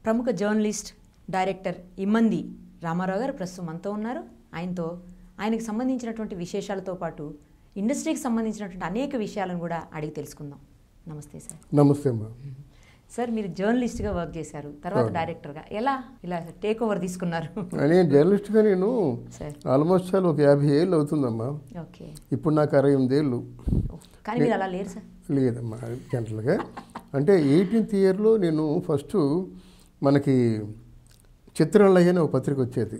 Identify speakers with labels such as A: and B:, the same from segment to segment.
A: ప్రముఖ journalist director ఇమ్మంది రామారావు గారు ప్రస్తుతం మనతో ఉన్నారు ఆయనతో ఆయనకు సంబంధించినటువంటి విశేషాలతో పాటు ఇండస్ట్రీకి సంబంధించినటువంటి అనేక విషయాలను కూడా అడిగి తెలుసుకుందాం నమస్తే సార్
B: నమస్తే అమ్మా
A: సార్ మీరు జర్నలిస్ట్గా వర్క్ చేశారు తర్వాత
B: అవును.
A: డైరెక్టర్గా ఎలా ఇలా టేక్ ఓవర్ తీసుకున్నారు
B: నేను జర్నలిస్ట్గా నేను
A: సార్
B: ఆల్మోస్ట్ చాలా ఒక యాభై ఏళ్ళు అవుతుందమ్మా
A: ఓకే
B: ఇప్పుడు నాకు అరవై ఎనిమిది ఏళ్ళు
A: కానీ మీరు అలా లేరు సార్
B: లేదమ్మా జనరల్గా అంటే ఎయిటీన్త్ ఇయర్లో నేను ఫస్ట్ మనకి చిత్రాలయ అనే ఒక పత్రిక వచ్చేది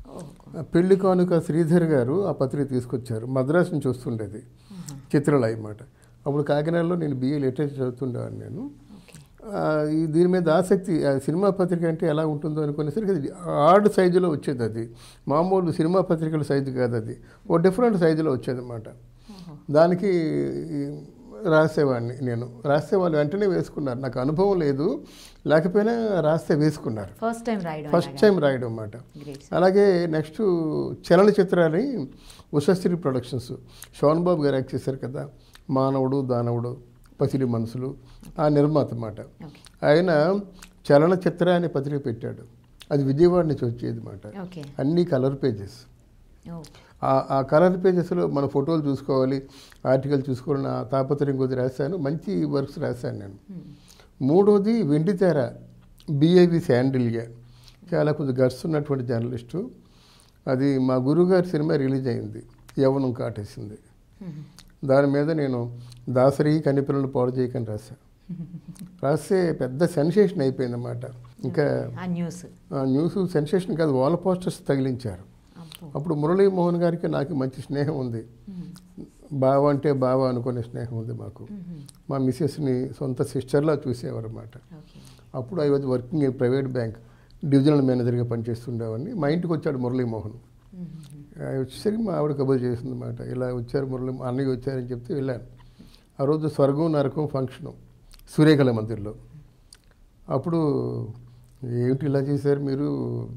B: ఆ పెళ్లి కానుక శ్రీధర్ గారు ఆ పత్రిక తీసుకొచ్చారు మద్రాసు నుంచి వస్తుండేది చిత్రాలయ అన్నమాట అప్పుడు కాకినాడలో నేను బిఏ లిటరేచర్ చదువుతుండేవాడిని నేను
A: ఓకే
B: ఆ, ఈ దీని మీద ఆసక్తి ఆ సినిమా పత్రిక అంటే ఎలా ఉంటుందో అనుకునేసరికి అది ఆర్డ్ సైజులో వచ్చేది అది మామూలు సినిమా పత్రికల సైజు కాదు అది ఓ డిఫరెంట్ సైజులో వచ్చేది అనమాట దానికి ఈ రాసేవాడిని నేను రాస్తే వాళ్ళు వెంటనే వేసుకున్నారు నాకు అనుభవం లేదు లేకపోయినా రాస్తే వేసుకున్నారు
A: ఫస్ట్ టైం రాయడం
B: ఫస్ట్ టైం రాయడం అన్నమాట
A: గ్రేట్
B: అలాగే నెక్స్ట్ చలనచిత్రాన్ని ఉషశ్రీ ప్రొడక్షన్స్ శోన్ బాబు గారు యాక్ట్ చేశారు కదా మానవుడు దానవుడు పసిడి మనసులు ఆ నిర్మాత అన్నమాట
A: ఓకే
B: ఆయన చలనచిత్ర అనే పత్రిక పెట్టాడు అది విజయవాడ నుంచి వచ్చేది అన్నమాట
A: ఓకే
B: అన్ని కలర్ పేజెస్
A: ఓ
B: ఆ ఆ కలర్ పేజెస్లో మన ఫోటోలు చూసుకోవాలి ఆర్టికల్ చూసుకోవాలి నా తాపత్రయం కొద్ది రాశాను మంచి వర్క్స్ రాశాను నేను మూడోది వెండితెర బిఐవి శాండిల్గా చాలా కొంచెం గర్స్ ఉన్నటువంటి జర్నలిస్టు అది మా గురువుగారి సినిమా రిలీజ్ అయింది యవనం కాటేసింది దాని మీద నేను దాసరి కనిపిల్లలు పాడు చేయకని రాశాను రాస్తే పెద్ద సెన్సేషన్ అయిపోయిందన్నమాట ఇంకా
A: ఆ న్యూస్
B: ఆ న్యూస్ సెన్సేషన్ కాదు వాల్ పోస్టర్స్ తగిలించారు
A: అబ్బో
B: అప్పుడు మురళీమోహన్ గారికి నాకు మంచి స్నేహం ఉంది బావ అంటే బావ అనుకునే స్నేహం ఉంది మాకు మా మిస్సెస్ని సొంత సిస్టర్లా చూసేవారు అన్నమాట
A: ఓకే
B: అప్పుడు I was working in private bank divisional మేనేజర్గా పనిచేస్తుండేవాడిని మా ఇంటికి వచ్చాడు మురళీమోహన్ ఆ వచ్చేసరికి మా ఆవిడ కబుర్ చేసింది అనమాట ఇలా వచ్చారు మురళి మా అన్నయ్య వచ్చారని చెప్తే వెళ్ళాను ఆ రోజు స్వర్గం నరకం ఫంక్షను సూర్యకళ మందిర్లో అప్పుడు ఏమిటి ఇలా చేశారు మీరు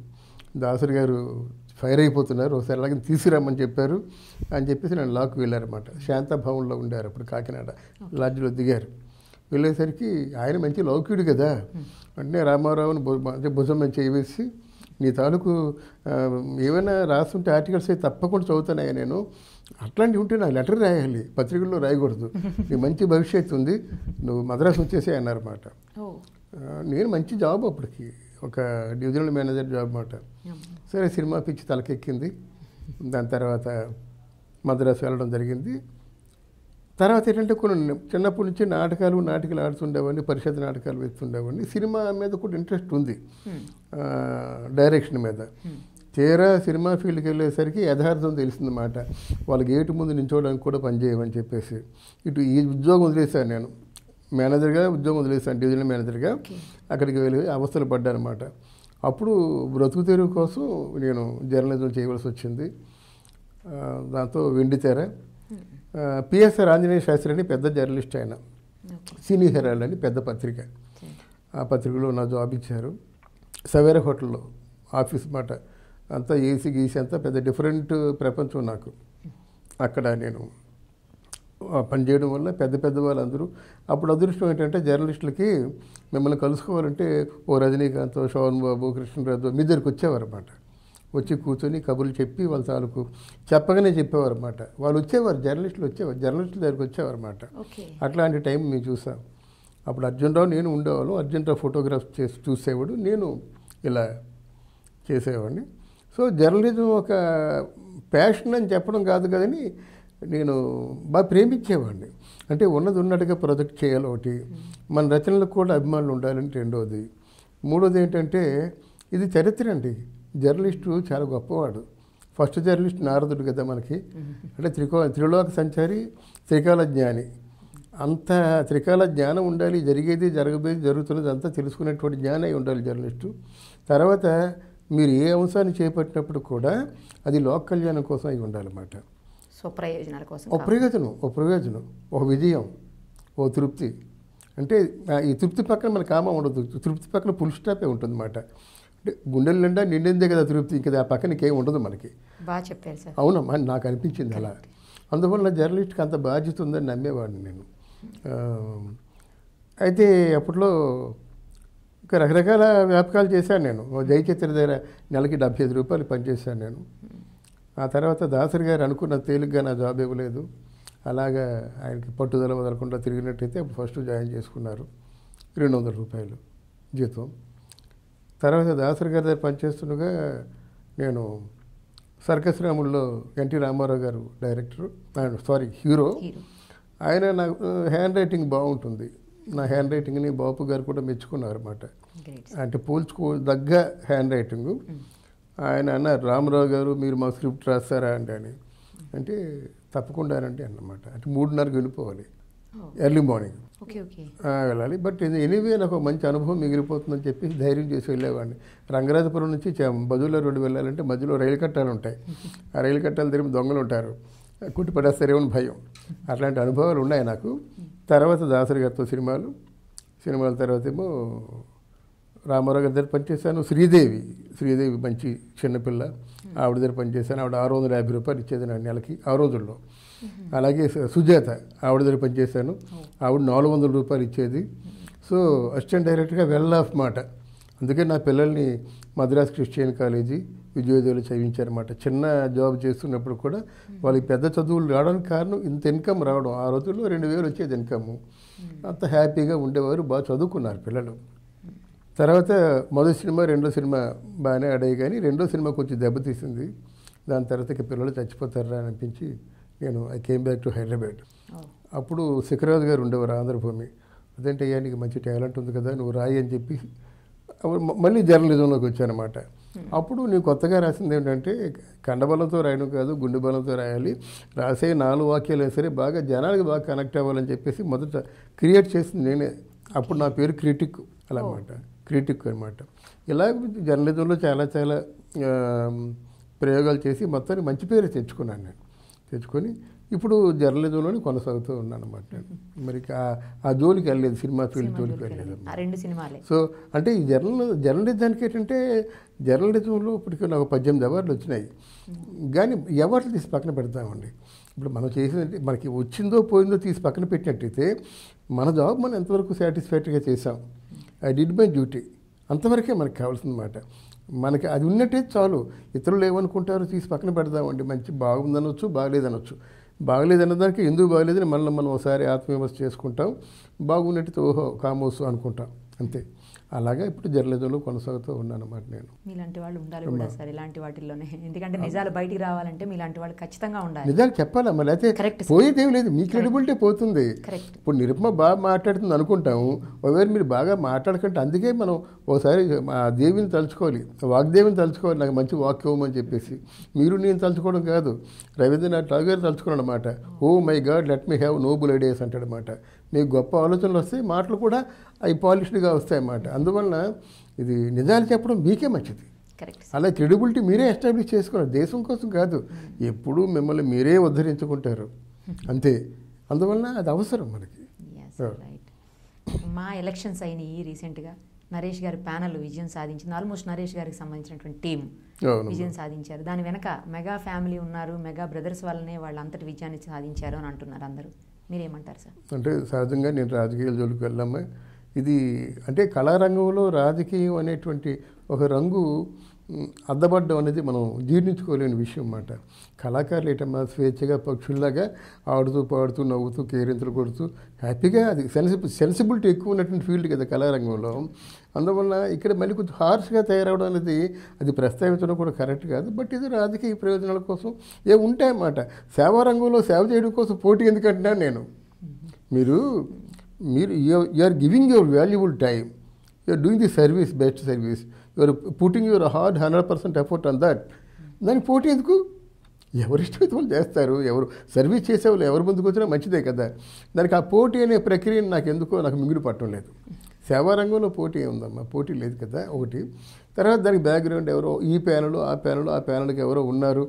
B: దాసరి గారు ఫైర్ అయిపోతున్నారు ఒకసారి అలాగే తీసుకురమ్మని చెప్పారు అని చెప్పేసి నన్ను లాక్కు వెళ్ళారన్నమాట శాంతాభవన్లో ఉండారు అప్పుడు కాకినాడ లాడ్జ్లో దిగారు వెళ్ళేసరికి ఆయన మంచి లౌక్యుడు కదా అంటే రామారావుని భు- అంటే భుజం మీద చేయవేసి నీ తాలూకు ఆ, ఏమైనా రాస్తుంటే ఆర్టికల్స్ అయితే తప్పకుండా చదువుతానయ్యా నేను అట్లాంటివి ఉంటే నాకు లెటర్ రాయాలి పత్రికల్లో రాయకూడదు నీ మంచి భవిష్యత్తు ఉంది నువ్వు మద్రాసు వచ్చేసే అన్నారన్నమాట
A: ఓ
B: ఆ, నేను మంచి జాబ్ అప్పటికి ఒక డివిజనల్ మేనేజర్ జాబ్ అన్నమాట సరే సినిమా పిచ్చి తలకెక్కింది దాని తర్వాత మద్రాసు వెళ్ళడం జరిగింది తర్వాత ఏంటంటే కొన్ని చిన్నప్పటి నుంచి నాటకాలు నాటకాలు ఆడుతుండేవాడిని పరిషత్ నాటకాలు వేస్తుండేవాడిని సినిమా మీద కూడా ఇంట్రెస్ట్ ఉంది ఆ, డైరెక్షన్ మీద తీరా సినిమా ఫీల్డ్కి వెళ్ళేసరికి యథార్థం తెలిసిందన్నమాట వాళ్ళ గేటు ముందు నించోవడానికి కూడా పనిచేయమని చెప్పేసి ఇటు ఈ ఉద్యోగం వదిలేశాను నేను మేనేజర్గా ఉద్యోగం వదిలేశాను డివిజనల్ మేనేజర్గా
A: ఓకే
B: అక్కడికి వెళ్ళి అవస్థలు పడ్డానమాట అప్పుడు బ్రతుకు తెరువు కోసం నేను జర్నలిజం చేయవలసి వచ్చింది ఆ, దాంతో వెండితెర పిఎస్ఆర్ ఆంజనేయ శాస్త్రి అని పెద్ద జర్నలిస్ట్ ఆయన
A: ఓకే
B: సినీ హెరాల్డ్ అని పెద్ద పత్రిక ఆ పత్రికలో నా జాబ్ ఇచ్చారు సవేర హోటల్లో ఆఫీస్ మాట అంతా ఏసీ గీసీ అంతా పెద్ద డిఫరెంట్ ప్రపంచం నాకు అక్కడ నేను ఆ పని చేయడం వల్ల పెద్ద పెద్ద వాళ్ళందరూ అప్పుడు అదృష్టం ఏంటంటే జర్నలిస్టులకి మిమ్మల్ని కలుసుకోవాలంటే ఓ రజనీకాంత్ శోభన్ బాబు కృష్ణరాజు మీ దగ్గరికి వచ్చేవారు అన్నమాట వచ్చి కూర్చొని కబుర్లు చెప్పి వాళ్ళ తాలూకు చెప్పగానే చెప్పేవారు అన్నమాట వాళ్ళు వచ్చేవారు జర్నలిస్టులు వచ్చేవారు జర్నలిస్టుల దగ్గరికి వచ్చేవారు అన్నమాట
A: ఓకే
B: అట్లాంటి టైం మేము చూసాం అప్పుడు అర్జునరావు నేను ఉండేవాళ్ళం అర్జునరావు ఫోటోగ్రాఫ్ చేసి చూసేవాడు నేను ఇలా చేసేవాడిని సో జర్నలిజం ఒక ప్యాషన్ అని చెప్పడం కాదు కదని నేను బాగా ప్రేమించేవాడిని అంటే ఉన్నది ఉన్నట్టుగా ప్రొజెక్ట్ చేయాలి ఒకటి మన రచనలకు కూడా అభిమానులు ఉండాలని రెండోది మూడోది ఏంటంటే ఇది చరిత్ర అండి జర్నలిస్టు చాలా గొప్పవాడు ఫస్ట్ జర్నలిస్ట్ నారదుడు కదా మనకి అంటే త్రికో త్రిలోక సంచారి త్రికాల జ్ఞాని అంత త్రికాల జ్ఞానం ఉండాలి జరిగేది జరగబోయేది జరుగుతున్నది అంతా తెలుసుకునేటువంటి జ్ఞానం అయి ఉండాలి జర్నలిస్టు తర్వాత మీరు ఏ అంశాన్ని చేపట్టినప్పుడు కూడా అది లోక కళ్యాణం కోసం అయి ఉండాలన్నమాట
A: స్వప్రయోజనాల కోసం
B: ఓ ప్రయోజనం ఓ ప్రయోజనం ఒక విజయం ఓ తృప్తి అంటే ఆ ఈ తృప్తి పక్కన మన కామం ఉండదు తృప్తి పక్కన పుల్ స్టాపే ఉంటుంది అన్నమాట అంటే గుండెల నిండా నిండిందే కదా తృప్తి ఇంకా ఆ పక్కన ఇంకేం ఉండదు మనకి
A: బాగా చెప్పారు సార్
B: అవునమ్మా నాకు అనిపించింది అలా అందువల్ల జర్నలిస్ట్కి అంత బాధ్యత ఉందని నమ్మేవాడిని నేను ఆ, అయితే అప్పట్లో ఇంకా రకరకాల వ్యాపకాలు చేశాను నేను ఓ జయచిత్ర దగ్గర నెలకి డెబ్బై ఐదు రూపాయలు పనిచేశాను నేను ఆ తర్వాత దాసరి గారు అనుకున్న తేలిగ్గా నా జాబ్ ఇవ్వలేదు అలాగా ఆయనకి పట్టుదల వదలకుండా తిరిగినట్టయితే అప్పుడు ఫస్ట్ జాయిన్ చేసుకున్నారు రెండు వందల రూపాయలు జీతం తర్వాత దాసరి గారి దగ్గర పనిచేస్తుండగా నేను సర్కస్ రాముల్లో ఎన్టీ రామారావు గారు డైరెక్టర్ సారీ హీరో
A: హీరో
B: ఆయన నాకు హ్యాండ్ రైటింగ్ బాగుంటుంది నా హ్యాండ్ రైటింగ్ని బాపు గారు కూడా మెచ్చుకున్నారు అనమాట
A: గ్రేట్
B: అంటే పోల్చుకో దగ్గ హ్యాండ్ రైటింగ్ ఆయన అన్నారు రామారావు గారు మీరు మా స్క్రిప్ట్ రాస్తారా అంటే అని అంటే తప్పకుండానండి అన్నమాట అంటే మూడున్నరకు వెళ్ళిపోవాలి ఎర్లీ మార్నింగ్
A: ఓకే ఓకే
B: ఆ, వెళ్ళాలి బట్ ఇది ఎనీవే నాకు ఒక మంచి అనుభవం మిగిలిపోతుందని చెప్పి ధైర్యం చేసి వెళ్ళేవాడిని రంగరాజపురం నుంచి చ- బదుల రోడ్డు వెళ్ళాలంటే మధ్యలో రైలు కట్టాలు ఉంటాయి ఆ రైలు కట్టాలు తిరిగి దొంగలు ఉంటారు కుట్టి పడేస్తారేమో అని భయం అట్లాంటి అనుభవాలు ఉన్నాయి నాకు తర్వాత దాసరి గారితో సినిమాలు సినిమాల తర్వాత ఏమో రామారావు గారి దగ్గర పనిచేశాను శ్రీదేవి శ్రీదేవి మంచి చిన్నపిల్ల ఆవిడ దగ్గర పనిచేశాను ఆవిడ ఆరు వందల యాభై రూపాయలు ఇచ్చేది నా నెలకి ఆ రోజుల్లో అలాగే సు- సుజాత ఆవిడ దగ్గర పనిచేశాను ఆవిడ నాలుగు వందల రూపాయలు ఇచ్చేది సో అసిస్టెంట్ డైరెక్టర్గా వెల్ ఆఫ్ మాట అందుకే నా పిల్లల్ని మద్రాస్ క్రిస్టియన్ కాలేజీ విజయోదయలో చదివించారన్నమాట చిన్న జాబ్ చేస్తున్నప్పుడు కూడా వాళ్ళకి పెద్ద చదువులు రావడానికి కారణం ఇంత ఇన్కమ్ రావడం ఆ రోజుల్లో రెండు వేలు వచ్చేది ఇన్కమ్ అంత హ్యాపీగా ఉండేవారు బాగా చదువుకున్నారు పిల్లలు తర్వాత మొదటి సినిమా రెండో సినిమా బాగానే ఆడాయి కానీ రెండో సినిమా కొంచెం దెబ్బతీసింది దాని తర్వాత ఇక పిల్లలు చచ్చిపోతారా అని అనిపించి నేను I came back to Hyderabad అప్పుడు శిఖరాజు గారు ఉండేవారు ఆంధ్రభూమి అదేంటి అయ్యా నీకు మంచి టాలెంట్ ఉంది కదా నువ్వు రాయి అని చెప్పి అప్పుడు మ- మళ్ళీ జర్నలిజంలోకి వచ్చానమాట అప్పుడు నేను కొత్తగా రాసింది ఏంటంటే కండబలంతో రాయడం కాదు గుండె బలంతో రాయాలి రాసే నాలుగు వాక్యాలు సరే బాగా జనాలకు బాగా కనెక్ట్ అవ్వాలని చెప్పేసి మొదట క్రియేట్ చేసింది నేనే అప్పుడు నా పేరు క్రిటిక్ అలా అనమాట క్రిటిక్ అనమాట ఇలా జర్నలిజంలో చాలా చాలా ఆ, ప్రయోగాలు చేసి మొత్తాన్ని మంచి పేరు తెచ్చుకున్నాను నేను తెచ్చుకొని ఇప్పుడు జర్నలిజంలోనే కొనసాగుతూ ఉన్నాను అనమాట మరి ఆ- ఆ జోలికి వెళ్ళలేదు సినిమా ఫీల్డ్ జోలికి వెళ్ళలేదు
A: ఆ రెండు సినిమాలే
B: సో అంటే ఈ జర్నల్ జర్నలిజానికి ఏంటంటే జర్నలిజంలో ఇప్పటికీ నాకు పద్దెనిమిది అవార్డులు వచ్చినాయి కానీ అవార్డులు తీసి పక్కన పెడతామండి ఇప్పుడు మనం చేసిందంటే మనకి వచ్చిందో పోయిందో తీసి పక్కన పెట్టినట్టయితే మన జాబ్ మనం ఎంతవరకు సాటిస్ఫాక్టరీగా చేసాం ఐ డిడ్ మై డ్యూటీ అంతవరకే మనకు కావాల్సిన మాట మనకి అది ఉన్నట్టే చాలు ఇతరులు ఏమనుకుంటారో తీసి పక్కన పెడదామండి మంచి బాగుందనొచ్చు బాగలేదనొచ్చు బాగలేదన్నదానికి ఎందుకు బాగలేదని మనల్ని మనం ఒకసారి ఆత్మవిమర్శ చేసుకుంటాం బాగున్నట్టు ఓహో కామోసు అనుకుంటాం అంతే అలాగా ఇప్పుడు జర్నలిజంలో కొనసాగుతూ ఉన్నాను అన్నమాట నేను
A: మీలాంటి వాళ్ళు ఉండాలి కూడా సార్ ఇలాంటి వాటిల్లోనే ఎందుకంటే నిజాలు బయటికి రావాలంటే మీలాంటి వాళ్ళు ఖచ్చితంగా ఉండాలి
B: నిజాలు చెప్పాలా మరి అయితే
A: Correct, sir.
B: పోయేదేం లేదు మీ క్రెడిబిలిటీ పోతుంది
A: కరెక్ట్
B: ఇప్పుడు నిరుపమ బాగా మాట్లాడుతుంది అనుకుంటాము ఒకవేళ మీరు బాగా మాట్లాడకంటే అందుకే మనం ఒకసారి ఆ దేవిని తలుచుకోవాలి వాగ్దేవిని తలుచుకోవాలి నాకు మంచి వాక్ ఇవ్వమని చెప్పేసి మీరు నేను తలుచుకోవడం కాదు రవీంద్రనాథ్ ఠాగూర్ తలుచుకున్నాడు అనమాట oh my god let me have noble ideas అంటాడు అనమాట మీకు గొప్ప ఆలోచనలు వస్తాయి మాటలు కూడా అవి పాలిష్డ్గా వస్తాయి అన్నమాట అందువలన ఇది నిజాలు చెప్పడం మీకే మంచిది
A: కరెక్ట్
B: అలా క్రెడిబిలిటీ మీరే ఎస్టాబ్లిష్ చేసుకున్నారు దేశం కోసం కాదు ఎప్పుడూ మిమ్మల్ని మీరే ఉద్ధరించుకుంటారు అంతే అందువలన అది అవసరం మనకి
A: ఎస్ రైట్ మా ఎలక్షన్స్ అయినాయి రీసెంట్గా నరేష్ గారి ప్యానల్ విజయం సాధించింది ఆల్మోస్ట్ నరేష్ గారికి సంబంధించినటువంటి టీం
B: అవును
A: విజయం సాధించారు దాని వెనక మెగా ఫ్యామిలీ ఉన్నారు మెగా బ్రదర్స్ వల్లనే వాళ్ళు అంతటి విజయాన్ని సాధించారు అని అంటున్నారు అందరూ మీరేమంటారు సార్
B: అంటే సహజంగా నేను రాజకీయాల జోలికి వెళ్ళాము ఇది అంటే కళారంగంలో రాజకీయం అనేటువంటి ఒక రంగు మ్, అద్దబడ్డం అనేది మనం జీర్ణించుకోలేని విషయం అన్నమాట కళాకారులు ఏంటమ్మా స్వేచ్ఛగా పక్షుల్లాగా ఆడుతూ పాడుతూ నవ్వుతూ కేరింతలు కొడుతూ హ్యాపీగా అది సెన్సిబుల్ సెన్సిబిలిటీ ఎక్కువ ఉన్నటువంటి ఫీల్డ్ కదా కళారంగంలో అందువల్ల ఇక్కడ మళ్ళీ కొంచెం హార్ష్గా తయారవడం అనేది అది ప్రస్తావించడం కూడా కరెక్ట్ కాదు బట్ ఇది రాజకీయ ప్రయోజనాల కోసం ఏ ఉంటాయన్నమాట సేవా రంగంలో సేవ చేయడం కోసం పోటీ ఎందుకంటున్నాను నేను మీరు మీరు you are giving your valuable time you are doing the service best service you are putting your hard hundred percent effort on that దానికి పోటీ ఎందుకు ఎవరు ఇష్టమైతే వాళ్ళు చేస్తారు ఎవరు సర్వీస్ చేసేవాళ్ళు ఎవరు ముందుకు వచ్చినా మంచిదే కదా దానికి ఆ పోటీ అనే ప్రక్రియ నాకు ఎందుకో నాకు మింగుడు పట్టడం లేదు సేవా రంగంలో పోటీ ఉందమ్మా పోటీ లేదు కదా ఒకటి తర్వాత దానికి బ్యాక్గ్రౌండ్ ఎవరో ఈ ప్యానల్ ఆ ప్యానల్ ఆ ప్యానల్కి ఎవరో ఉన్నారు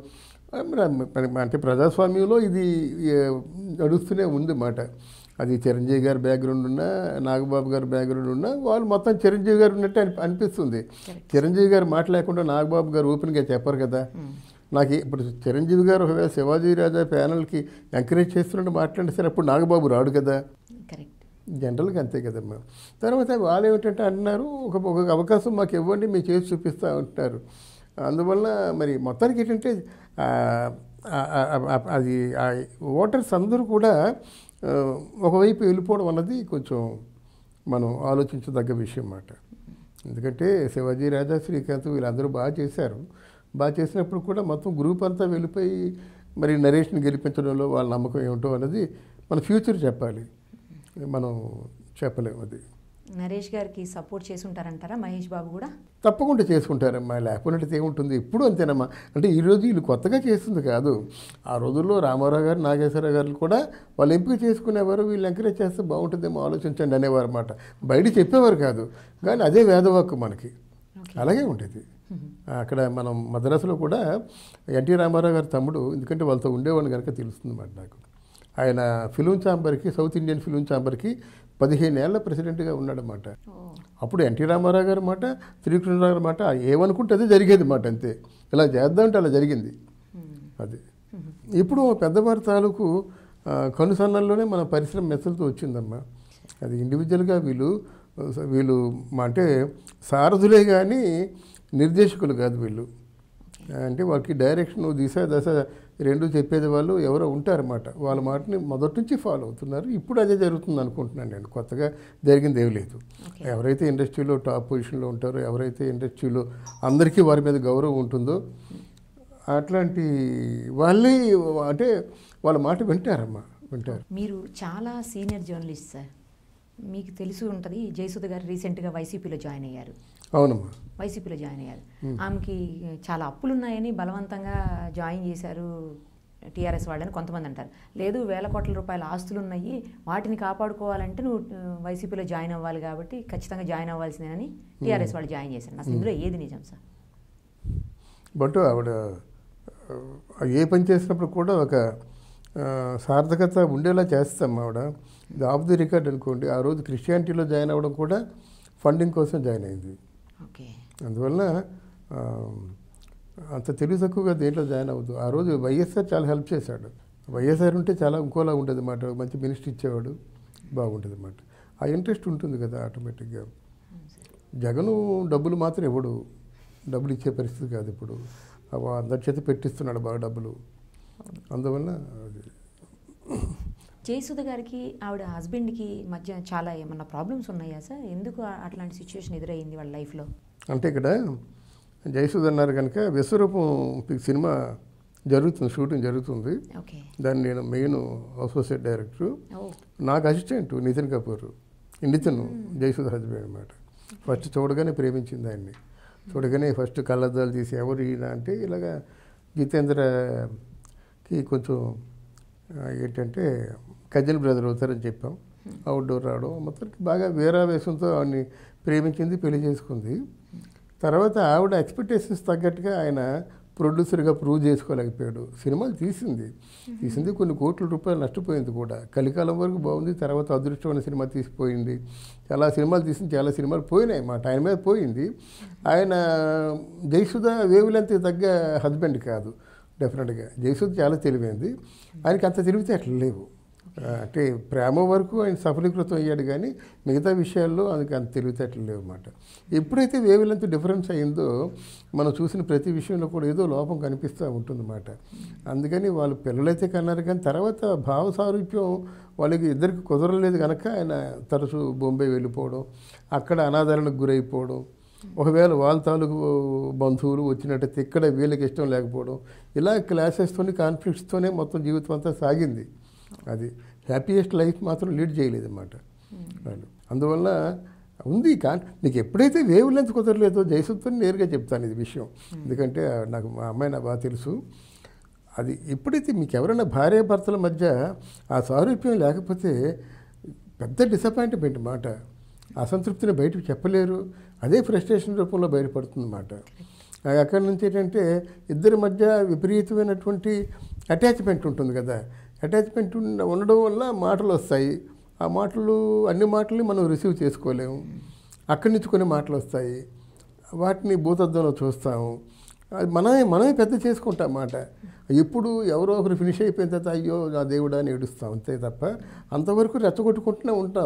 B: మరి అంటే ప్రజాస్వామ్యంలో ఇది ఏ, నడుస్తూనే ఉంది మాట అది చిరంజీవి గారి బ్యాక్గ్రౌండ్ ఉన్నా నాగబాబు గారి బ్యాక్గ్రౌండ్ ఉన్నా వాళ్ళు మొత్తం చిరంజీవి గారు ఉన్నట్టు అని అనిపిస్తుంది చిరంజీవి గారు మాట లేకుండా నాగబాబు గారు ఓపెన్గా చెప్పరు కదా నాకు ఇప్పుడు చిరంజీవి గారు ఒకవేళ శివాజీ రాజా ప్యానల్కి ఎంకరేజ్ చేస్తున్నట్టు మాట్లాడితే సరే అప్పుడు నాగబాబు రాడు కదా
A: కరెక్ట్
B: జనరల్గా అంతే కదమ్మా తర్వాత వాళ్ళు ఏమిటంటే అంటున్నారు ఒక ఒక అవకాశం మాకు ఇవ్వండి మేము చేసి చూపిస్తా అంటున్నారు అందువల్ల మరి మొత్తానికి ఏంటంటే ఆ, ఆ, ఆ, ఆ, అది ఆ ఓటర్స్ అందరూ కూడా ఆ, ఒకవైపు వెళ్ళిపోవడం అన్నది కొంచెం మనం ఆలోచించదగ్గ విషయం అన్నమాట ఎందుకంటే శివాజీ రాజా శ్రీకాంత్ వీళ్ళందరూ బాగా చేశారు బాగా చేసినప్పుడు కూడా మొత్తం గ్రూప్ అంతా వెళ్ళిపోయి మరి నరేష్ని గెలిపించడంలో వాళ్ళ నమ్మకం ఏమిటో అన్నది మన ఫ్యూచర్ చెప్పాలి మనం చెప్పలేము అది
A: నరేష్ గారికి సపోర్ట్ చేసి ఉంటారంటారా మహేష్ బాబు కూడా
B: తప్పకుండా చేసుకుంటారమ్మా లేకపోతే ఏముంటుంది ఎప్పుడు అంతేనమ్మా అంటే ఈరోజు వీళ్ళు కొత్తగా చేస్తుంది కాదు ఆ రోజుల్లో రామారావు గారు నాగేశ్వరరావు గారు కూడా వాళ్ళు ఎంపిక చేసుకునేవారు వీళ్ళు ఎంకరేజ్ చేస్తే బాగుంటుందేమో ఆలోచించండి అనేవారు అన్నమాట బయట చెప్పేవారు కాదు కానీ అదే వేదవాక్కు మనకి అలాగే ఉండేది అక్కడ మనం మద్రాసులో కూడా ఎన్టీ రామారావు గారి తమ్ముడు ఎందుకంటే వాళ్ళతో ఉండేవాడిని కనుక తెలుస్తుంది మాట నాకు ఆయన ఫిలిం ఛాంబర్కి సౌత్ ఇండియన్ ఫిలిం ఛాంబర్కి పదిహేను ఏళ్ళ ప్రెసిడెంట్గా ఉన్నాడన్నమాట
A: ఓ
B: అప్పుడు ఎన్టీ రామారావు గారి మాట శ్రీకృష్ణరావు గారి మాట ఏమనుకుంటే అదే జరిగేది మాట అంతే ఇలా చేద్దామంటే అలా జరిగింది అది ఇప్పుడు పెద్దవారి తాలూకు ఆ, కనుసన్నల్లోనే మన పరిశ్రమ మెచ్చలతో వచ్చిందమ్మా అది ఇండివిజువల్గా వీళ్ళు వీళ్ళు మా అంటే సారథులే కానీ నిర్దేశకులు కాదు వీళ్ళు అంటే వాళ్ళకి డైరెక్షన్ దిశ దశ రెండు చెప్పేది వాళ్ళు ఎవరో ఉంటారన్నమాట వాళ్ళ మాటని మొదటి నుంచి ఫాలో అవుతున్నారు ఇప్పుడు అదే జరుగుతుంది అనుకుంటున్నాను నేను కొత్తగా జరిగింది ఏమీ లేదు
A: ఓకే
B: ఎవరైతే ఇండస్ట్రీలో టాప్ పొజిషన్లో ఉంటారో ఎవరైతే ఇండస్ట్రీలో అందరికీ వారి మీద గౌరవం ఉంటుందో అట్లాంటి వాళ్ళే అంటే వాళ్ళ మాట వింటారమ్మా వింటారు
A: మీరు చాలా సీనియర్ జర్నలిస్ట్ సార్ మీకు తెలిసి ఉంటుంది జయసుధ గారు రీసెంట్గా వైసీపీలో జాయిన్ అయ్యారు
B: అవునమ్మా
A: వైసీపీలో జాయిన్ అయ్యారు ఆమెకి చాలా అప్పులు ఉన్నాయని బలవంతంగా జాయిన్ చేశారు టీఆర్ఎస్ వాళ్ళని కొంతమంది అంటారు లేదు వేల కోట్ల రూపాయల ఆస్తులు ఉన్నాయి వాటిని కాపాడుకోవాలంటే నువ్వు ఆ, వైసీపీలో జాయిన్ అవ్వాలి కాబట్టి ఖచ్చితంగా జాయిన్ అవ్వాల్సిందేనని టీఆర్ఎస్ వాళ్ళు జాయిన్ చేశారు అసలు ఇందులో ఏది నిజం సార్
B: బట్ ఆవిడ ఆ, ఏ పని చేసినప్పుడు కూడా ఒక ఆ, సార్థకత ఉండేలా చేస్తాం ఆవిడ ఇది ఆఫ్ ది రికార్డ్ అనుకోండి ఆ రోజు క్రిస్టియానిటీలో జాయిన్ అవ్వడం కూడా ఫండింగ్ కోసం జాయిన్ అయింది
A: ఓకే
B: అందువల్ల ఆ, అంత తెలివి తక్కువగా దేంట్లో జాయిన్ అవ్వదు ఆ రోజు వైఎస్ఆర్ చాలా హెల్ప్ చేశాడు వైఎస్ఆర్ ఉంటే చాలా ఇంకోలా ఉండేది అన్నమాట మంచి మినిస్టర్ ఇచ్చేవాడు బాగుంటుంది అన్నమాట ఆ ఇంట్రెస్ట్ ఉంటుంది కదా ఆటోమేటిక్గా జగను డబ్బులు మాత్రం ఇవ్వడు డబ్బులు ఇచ్చే పరిస్థితి కాదు ఇప్పుడు అవ- అందరి చేత పెట్టిస్తున్నాడు బాగా డబ్బులు అందువల్ల అది
A: జయసుధ గారికి ఆవిడ హస్బెండ్కి మధ్య చాలా ఏమన్నా ప్రాబ్లమ్స్ ఉన్నాయా సార్ ఎందుకు ఆ- అట్లాంటి సిచ్యువేషన్ ఎదురయ్యింది వాళ్ళ లైఫ్లో
B: అంటే ఇక్కడ జయసుధ్ అన్నారు కనుక విశ్వరూపం సినిమా జరుగుతుంది షూటింగ్ జరుగుతుంది
A: ఓకే
B: దాన్ని నేను మెయిన్ అసోసియేట్ డైరెక్టర్
A: ఓ
B: నాకు అసిస్టెంట్ నితిన్ కపూర్ నితిన్ జయసుధ హస్బెండ్ అనమాట ఫస్ట్ చూడగానే ప్రేమించింది ఆయన్ని చూడగానే ఫస్ట్ కళ్ళద్దాలు తీసి ఎవరు ఈయన అంటే ఇలాగా జితేంద్రకి కొంచెం ఆ, ఏంటంటే కజిన్ బ్రదర్ అవుతారని చెప్పాం అవుట్డోర్ రావడం మొత్తానికి బాగా వేరావేశంతో ఆవిడని ప్రేమించింది పెళ్లి చేసుకుంది తర్వాత ఆవిడ ఎక్స్పెక్టేషన్స్ తగ్గట్టుగా ఆయన ప్రొడ్యూసర్గా ప్రూవ్ చేసుకోలేకపోయాడు సినిమాలు తీసింది తీసింది కొన్ని కోట్ల రూపాయలు నష్టపోయింది కూడా కలికాలం వరకు బాగుంది తర్వాత అదృష్టమైన సినిమా తీసిపోయింది చాలా సినిమాలు తీసింది చాలా సినిమాలు పోయినాయి మాట ఆయన మీద పోయింది ఆయన జయసుధ వేవులెంత తగ్గ హస్బెండ్ కాదు డెఫినెట్గా జయసుధ చాలా తెలివైంది ఆయనకి అంత తెలివితే అట్లా లేవు ఆ, అంటే ప్రేమ వరకు ఆయన సఫలీకృతం అయ్యాడు కానీ మిగతా విషయాల్లో ఆయనకి అంత తెలివితేటలు లేవు అన్నమాట ఎప్పుడైతే వేవులంత డిఫరెన్స్ అయిందో మనం చూసిన ప్రతి విషయంలో కూడా ఏదో లోపం కనిపిస్తూ ఉంటుందన్నమాట అందుకని వాళ్ళు పిల్లలైతే కన్నారు కానీ తర్వాత భావ సారూప్యం వాళ్ళకి ఇద్దరికి కుదరలేదు కనుక ఆయన తరచూ బొంబే వెళ్ళిపోవడం అక్కడ అనాదరణకు గురైపోవడం ఒకవేళ వాళ్ళ తాలూకు బంధువులు వచ్చినట్టయితే ఇక్కడ వీళ్ళకి ఇష్టం లేకపోవడం ఇలా క్లాసెస్తోని కాన్ఫ్లిక్ట్స్తోనే మొత్తం జీవితం అంతా సాగింది అది హ్యాపీయెస్ట్ లైఫ్ మాత్రం లీడ్ చేయలేదన్నమాట వాళ్ళు అందువల్ల ఉంది కానీ నీకు ఎప్పుడైతే వేవ్ లెంత్ కుదరలేదో జయసుతో నేరుగా చెప్తాను ఇది విషయం ఎందుకంటే నాకు మా అమ్మాయి నాకు బాగా తెలుసు అది ఎప్పుడైతే మీకు ఎవరైనా భార్య భర్తల మధ్య ఆ సారూప్యం లేకపోతే పెద్ద డిసప్పాయింట్మెంట్ మాట అసంతృప్తిని బయటకు చెప్పలేరు అదే ఫ్రస్ట్రేషన్ రూపంలో బయటపడుతుంది అన్నమాట అక్కడి నుంచి ఏంటంటే ఇద్దరి మధ్య విపరీతమైనటువంటి అటాచ్మెంట్ ఉంటుంది కదా అటాచ్మెంట్ ఉన్న- ఉండడం వల్ల మాటలు వస్తాయి ఆ మాటలు అన్ని మాటలు మనం రిసీవ్ చేసుకోలేము అక్కడి నుంచి కొన్ని మాటలు వస్తాయి వాటిని భూతద్దంలో చూస్తాము అది మనమే మనమే పెద్ద చేసుకుంటాం మాట ఎప్పుడు ఎవరో ఒకరు ఫినిష్ అయిపోయిన తర్వాత అయ్యో నా దేవుడా అని ఏడుస్తాం అంతే తప్ప అంతవరకు రెచ్చగొట్టుకుంటూనే ఉంటాం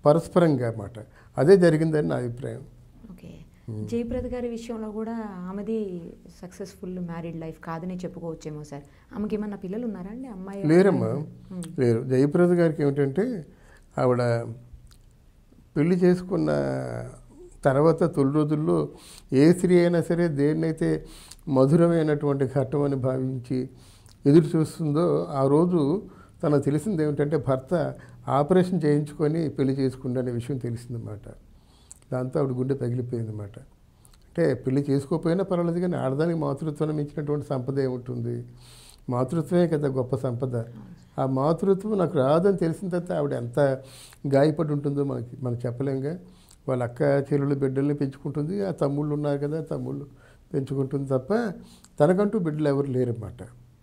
B: పరస్పరంగా మాట అదే జరిగిందని నా అభిప్రాయం
A: ఓకే జయప్రద గారి విషయంలో కూడా ఆమెది సక్సెస్ఫుల్ మ్యారీడ్ లైఫ్ కాదనే చెప్పుకోవచ్చేమో సార్ ఆమెకి ఏమన్నా పిల్లలు ఉన్నారా అండి అమ్మాయి
B: లేరమ్మా
A: మ్మ్.
B: లేరు జయప్రద గారికి ఏమిటంటే ఆవిడ పెళ్లి చేసుకున్న తర్వాత తొలి రోజుల్లో ఏ స్త్రీ అయినా సరే దేన్నైతే మధురమైనటువంటి ఘట్టం అని భావించి ఎదురు చూస్తుందో ఆ రోజు తనకు తెలిసింది ఏమిటంటే భర్త ఆపరేషన్ చేయించుకొని పెళ్లి చేసుకుందనే విషయం తెలిసిందన్నమాట దాంతో ఆవిడ గుండె పగిలిపోయిందన్నమాట అంటే పెళ్లి చేసుకోకపోయినా పర్వాలేదు కానీ ఆడదానికి మాతృత్వాన్ని మించినటువంటి సంపద ఏముంటుంది మాతృత్వమే కదా గొప్ప సంపద ఆ మాతృత్వం నాకు రాదని తెలిసిన తర్వాత ఆవిడ ఎంత గాయపడి ఉంటుందో మనకి మనం చెప్పలేంగా వాళ్ళ అక్క చెల్లెలు బిడ్డల్ని పెంచుకుంటుంది ఆ తమ్ముళ్ళు ఉన్నారు కదా తమ్ముళ్ళు పెంచుకుంటుంది తప్ప తనకంటూ బిడ్డలు ఎవరు లేరన్నమాట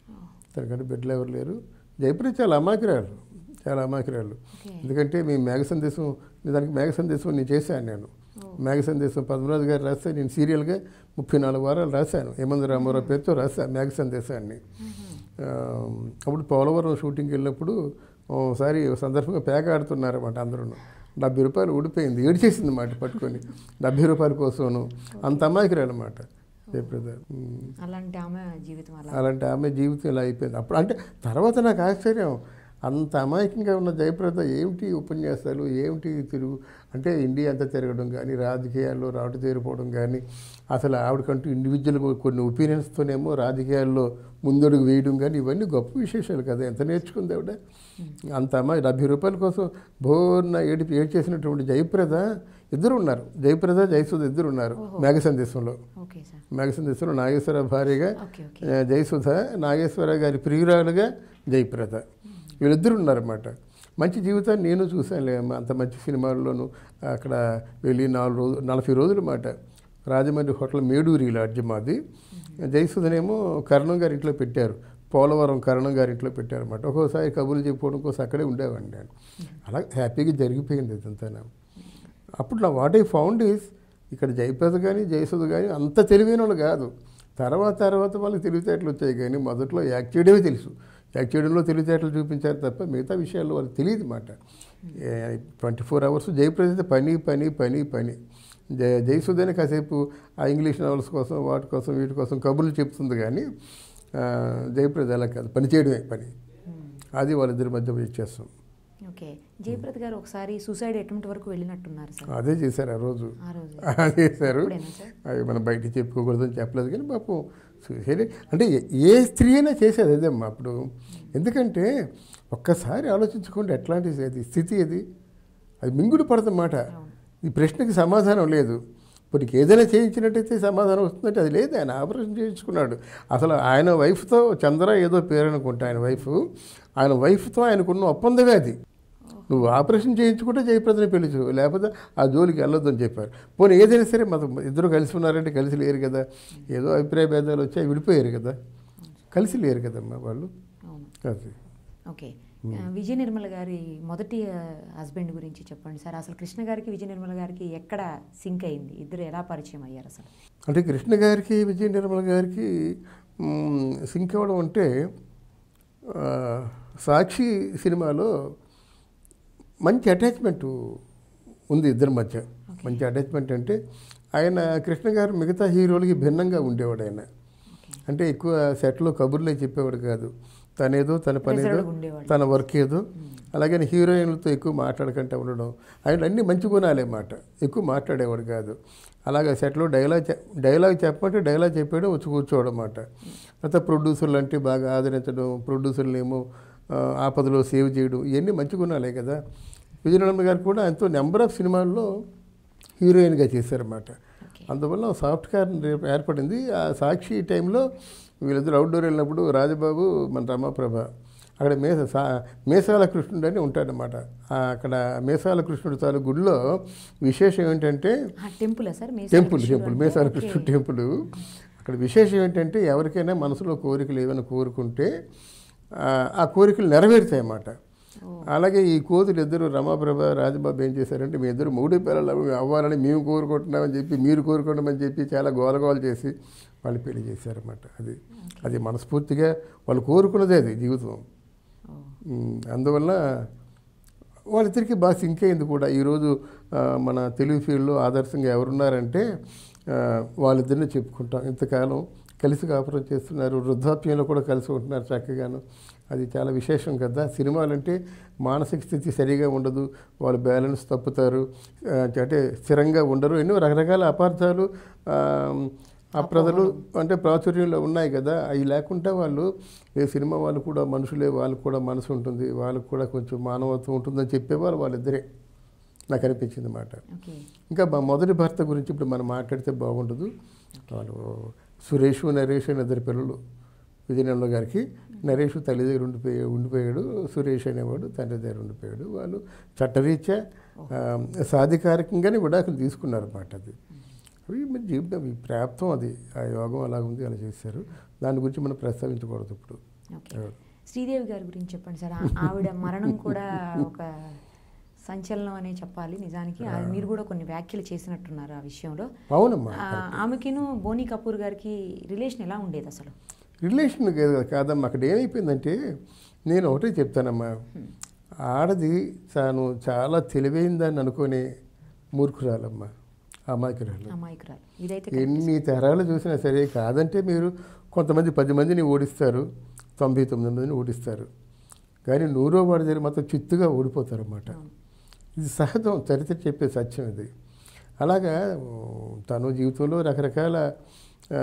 B: తనకంటూ బిడ్డలు ఎవరు లేరు జయప్రద చాలా అమాయకురాలు చాలా అమాయకురాలు
A: ఓకే
B: ఎందుకంటే మీ మేఘ సందేశం దానికి మేఘ సందేశం నేను చేశాను నేను మేఘ సందేశం పద్మరాజు గారు రాస్తే నేను సీరియల్గా ముప్పై నాలుగు వారాలు రాశాను హేమంత్ రామారావు పేరుతో రాశాను మేఘ సందేశాన్ని ఆ, అప్పుడు పోలవరం షూటింగ్కి వెళ్ళినప్పుడు ఒకసారి ఒక సందర్భంగా పేక ఆడుతున్నారన్నమాట అందరూ డెబ్బై రూపాయలు ఊడిపోయింది ఏడిచేసింది మాట పట్టుకొని డెబ్బై రూపాయల కోసము అంత అమాయకురాలు అనమాట జయప్రద ఉమ్.
A: అలాంటి ఆమె జీవితం అలా
B: అలాంటి ఆమె జీవితం ఇలా అయిపోయింది అప్పుడు అంటే తర్వాత నాకు ఆశ్చర్యం అంత అమాయకంగా ఉన్న జయప్రద ఏమిటి ఉపన్యాసాలు ఏమిటి తిరుగు అంటే ఇండియా అంతా తిరగడం కానీ రాజకీయాల్లో రాటు చేరిపోవడం కానీ అసలు ఆవిడకంటూ ఇండివిజువల్ కొన్ని ఒపీనియన్స్తోనేమో రాజకీయాల్లో ముందడుగు వేయడం కానీ ఇవన్నీ గొప్ప విశేషాలు కదా ఎంత నేర్చుకుంది ఆవిడ అంత అమ్మాయి డెబ్బై రూపాయల కోసం బోర్న ఏడి ఏడు చేసినటువంటి జయప్రద ఇద్దరు ఉన్నారు జయప్రద జయసుధ ఇద్దరు ఉన్నారు మేఘ సందేశంలో
A: ఓకే సార్
B: మేఘ సందేశంలో నాగేశ్వర భార్యగా
A: ఓకే ఓకే
B: ఆ, జయసుధ నాగేశ్వర గారి ప్రియురాలుగా జయప్రద వీళ్ళిద్దరు ఉన్నారన్నమాట మంచి జీవితాన్ని నేను చూశానులే అమ్మ అంత మంచి సినిమాల్లోనూ అక్కడ వెళ్ళి నాలుగు రోజులు నలభై రోజుల మాట రాజమండ్రి హోటల్ మేడూరి లాడ్జ్ మాది జయసుధనేమో కరణం గారి ఇంట్లో పెట్టారు పోలవరం కరణం గారి ఇంట్లో పెట్టారన్నమాట ఒక్కోసారి కబుర్లు చెప్పుకోవడం కోసం అక్కడే ఉండేవాడిని నేను అలా హ్యాపీగా జరిగిపోయింది ఇదంతా అప్పుడు నా వాట్ ఐ ఫౌండ్ ఈస్ ఇక్కడ జయప్రద కానీ జయసుధ కానీ అంత తెలివైన వాళ్ళు కాదు తర్వాత తర్వాత వాళ్ళకి తెలివితేటలు వచ్చాయి కానీ మొదట్లో యాక్ట్ చేయడమే తెలుసు యాక్ట్ చేయడంలో తెలివితేటలు చూపించారు తప్ప మిగతా విషయాల్లో వాళ్ళకి తెలియదు మాట ట్వంటీ ఫోర్ అవర్స్ జయప్రద అయితే పని పని పని పని జయ జయసుధనే కాసేపు ఆ ఇంగ్లీష్ నవల్స్ కోసం వాటి కోసం వీటి కోసం కబుర్లు చెప్తుంది కానీ ఆ, జయప్రద అలా కాదు పని చేయడమే పని అది వాళ్ళిద్దరి మధ్య ఇచ్చేస్తాం
A: ఓకే జయప్రద గారు ఒకసారి సూసైడ్ అటెంప్ట్ వరకు వెళ్ళినట్టున్నారు సార్
B: అదే చేశారు ఆ రోజు
A: ఆ రోజు
B: అదే చేశారు
A: ఇప్పుడేనా సార్
B: అవి మనం బయటికి చెప్పుకోకూడదని చెప్పలేదు కానీ పాపం సూసైడ్ అంటే ఏ- ఏ స్త్రీ అయినా చేసేది అదేమ్మా అప్పుడు ఎందుకంటే ఒక్కసారి ఆలోచించుకోండి ఎట్లాంటి అది స్థితి అది అది మింగుడు పడదన్నమాట ఈ ప్రశ్నకి సమాధానం లేదు ఇప్పుడు నీకు ఏదైనా చేయించినట్టయితే సమాధానం వస్తుందంటే అది లేదు ఆయన ఆపరేషన్ చేయించుకున్నాడు అసలు ఆయన వైఫ్తో చంద్ర ఏదో పేరు అనుకుంటా ఆయన వైఫ్ ఆయన వైఫ్తో ఆయనకున్న ఒప్పందమే అది నువ్వు ఆపరేషన్ చేయించుకుంటే జయప్రదని పిలుచు లేకపోతే ఆ జోలికి వెళ్ళొద్దని చెప్పారు పోనీ ఏదైనా సరే మన ఇద్దరు కలిసి ఉన్నారంటే కలిసి లేరు కదా ఏదో అభిప్రాయ భేదాలు వచ్చాయి విడిపోయారు కదా కలిసి లేరు కదమ్మా వాళ్ళు
A: అవును
B: అది
A: ఓకే ఆ, విజయ నిర్మల గారి మొదటి హస్బెండ్ గురించి చెప్పండి సార్ అసలు కృష్ణ గారికి విజయ నిర్మల గారికి ఎక్కడ సింక్ అయింది ఇద్దరు ఎలా పరిచయం అయ్యారు అసలు
B: అంటే కృష్ణ గారికి విజయ నిర్మల గారికి మ్, సింక్ అవ్వడం అంటే ఆ, సాక్షి సినిమాలో మంచి అటాచ్మెంట్ ఉంది ఇద్దరి మధ్య మంచి అటాచ్మెంట్ అంటే ఆయన కృష్ణ గారు మిగతా హీరోలకి భిన్నంగా ఉండేవాడు ఆయన
A: ఓకే
B: అంటే ఎక్కువ సెట్లో కబుర్లే చెప్పేవాడు కాదు తనేదో తన పని ఏదో
A: Reserved గా ఉండేవాడు.
B: తన వర్క్ ఏదో అలాగని హీరోయిన్లతో ఎక్కువ మాట్లాడకుండా ఉండడం ఆయన అన్ని మంచి గుణాలే మాట ఎక్కువ మాట్లాడేవాడు కాదు అలాగే సెట్లో డైలాగ్ చె- డైలాగ్ చెప్పమంటే డైలాగ్ చెప్పాడు వచ్చి కూర్చోవడం మాట తర్వాత ప్రొడ్యూసర్లు అంటే బాగా ఆదరించడం ప్రొడ్యూసర్లు ఏమో ఆ, ఆపదలో సేవ్ చేయడం ఇవన్నీ మంచి గుణాలే కదా విజయనగరం గారు కూడా ఎంతో నెంబర్ ఆఫ్ సినిమాల్లో హీరోయిన్గా చేశారన్నమాట
A: ఓకే
B: అందువల్ల సాఫ్ట్ కార్ ఏర్పడింది ఆ సాక్షి టైంలో వీళ్ళిద్దరు అవుట్డోర్ వెళ్ళినప్పుడు రాజబాబు మన రమాప్రభ అక్కడ మేస సా మేసాల కృష్ణుడు అని ఉంటాడనమాట అక్కడ మేసాల కృష్ణుడు తాలూ గుడిలో విశేషం ఏంటంటే
A: టెంపుల్ సార్ మీ
B: టెంపుల్ టెంపుల్ మేసాల కృష్ణుడు టెంపుల్ అక్కడ విశేషం ఏంటంటే ఎవరికైనా మనసులో కోరికలు ఏమైనా కోరుకుంటే ఆ, ఆ కోరికలు నెరవేరుతాయి అన్నమాట అలాగే ఈ కోతులు ఇద్దరు రమాప్రభ రాజబాబు ఏం చేశారంటే మీ ఇద్దరు మూడు పిల్లలు అవ్వాలని మేము కోరుకుంటున్నామని చెప్పి మీరు కోరుకుంటామని చెప్పి చాలా గోలగోల చేసి వాళ్ళు పెళ్లి చేశారన్నమాట అది అది మనస్ఫూర్తిగా వాళ్ళు కోరుకున్నదే అది జీవితం
A: ఓ,
B: ఉమ్, అందువల్ల వాళ్ళిద్దరికీ బాగా సింక్ అయింది కూడా ఈరోజు ఆ, మన తెలుగు ఫీల్డ్లో ఆదర్శంగా ఎవరున్నారంటే ఆ, వాళ్ళిద్దరిని చెప్పుకుంటాం ఇంతకాలం కలిసి కాపురం చేస్తున్నారు వృద్ధాప్యంలో కూడా కలిసి ఉంటున్నారు చక్కగాను అది చాలా విశేషం కదా సినిమాలంటే మానసిక స్థితి సరిగా ఉండదు వాళ్ళు బ్యాలెన్స్ తప్పుతారు ఆ, అంటే స్థిరంగా ఉండరు ఎన్నో రకరకాల అపార్థాలు ఆ, అప్రదలు అంటే ప్రాచుర్యంలో ఉన్నాయి కదా అవి లేకుండా వాళ్ళు ఏ సినిమా వాళ్ళు కూడా మనుషులే వాళ్ళకు కూడా మనసు ఉంటుంది వాళ్ళకు కూడా కొంచెం మానవత్వం ఉంటుందని చెప్పేవారు వాళ్ళిద్దరే నాకు అనిపించింది అన్నమాట
A: ఓకే
B: ఇంకా మా మొదటి భర్త గురించి ఇప్పుడు మనం మాట్లాడితే బాగుండదు వాళ్ళు సురేష్ నరేష్ అనే ఇద్దరు పిల్లలు విజయనగరంలో గారికి నరేష్ తల్లి దగ్గర ఉండిపోయా ఉండిపోయాడు సురేష్ అనేవాడు తండ్రి దగ్గర ఉండిపోయాడు వాళ్ళు చట్టరీత్యా ఆ, సాధికారికంగానే విడాకులు తీసుకున్నారు అన్నమాట అది అవి మన జీవితం ఈ ప్రాప్తం అది ఆ యోగం అలా ఉంది అలా చేశారు దాని గురించి మనం ప్రస్తావించకూడదు ఇప్పుడు
A: ఓకే శ్రీదేవి గారి గురించి చెప్పండి సార్ ఆ- ఆవిడ మరణం కూడా ఒక సంచలనం అనే చెప్పాలి నిజానికి అది మీరు కూడా కొన్ని వ్యాఖ్యలు చేసినట్టున్నారు ఆ విషయంలో
B: అవునమ్మా
A: ఆ, ఆమెకిను బోనీ కపూర్ గారికి రిలేషన్ ఎలా ఉండేది అసలు
B: రిలేషన్ కాదు- కాదమ్మా అక్కడ ఏమైపోయిందంటే నేను ఒకటే చెప్తానమ్మా ఆడది తాను చాలా తెలివైందని అనుకునే మూర్ఖురాలమ్మా అమాయకురాలు
A: అమాయకురాలు ఇదైతే
B: ఎన్ని తరాలు చూసినా సరే కాదంటే మీరు కొంతమంది పది మందిని ఓడిస్తారు తొంభై తొమ్మిది మందిని ఓడిస్తారు కానీ నూరో వాడి దగ్గర మాత్రం చిత్తుగా ఓడిపోతారు అన్నమాట ఇది సహజం చరిత్ర చెప్పే సత్యం ఇది అలాగా ఉమ్, తను జీవితంలో రకరకాల ఆ,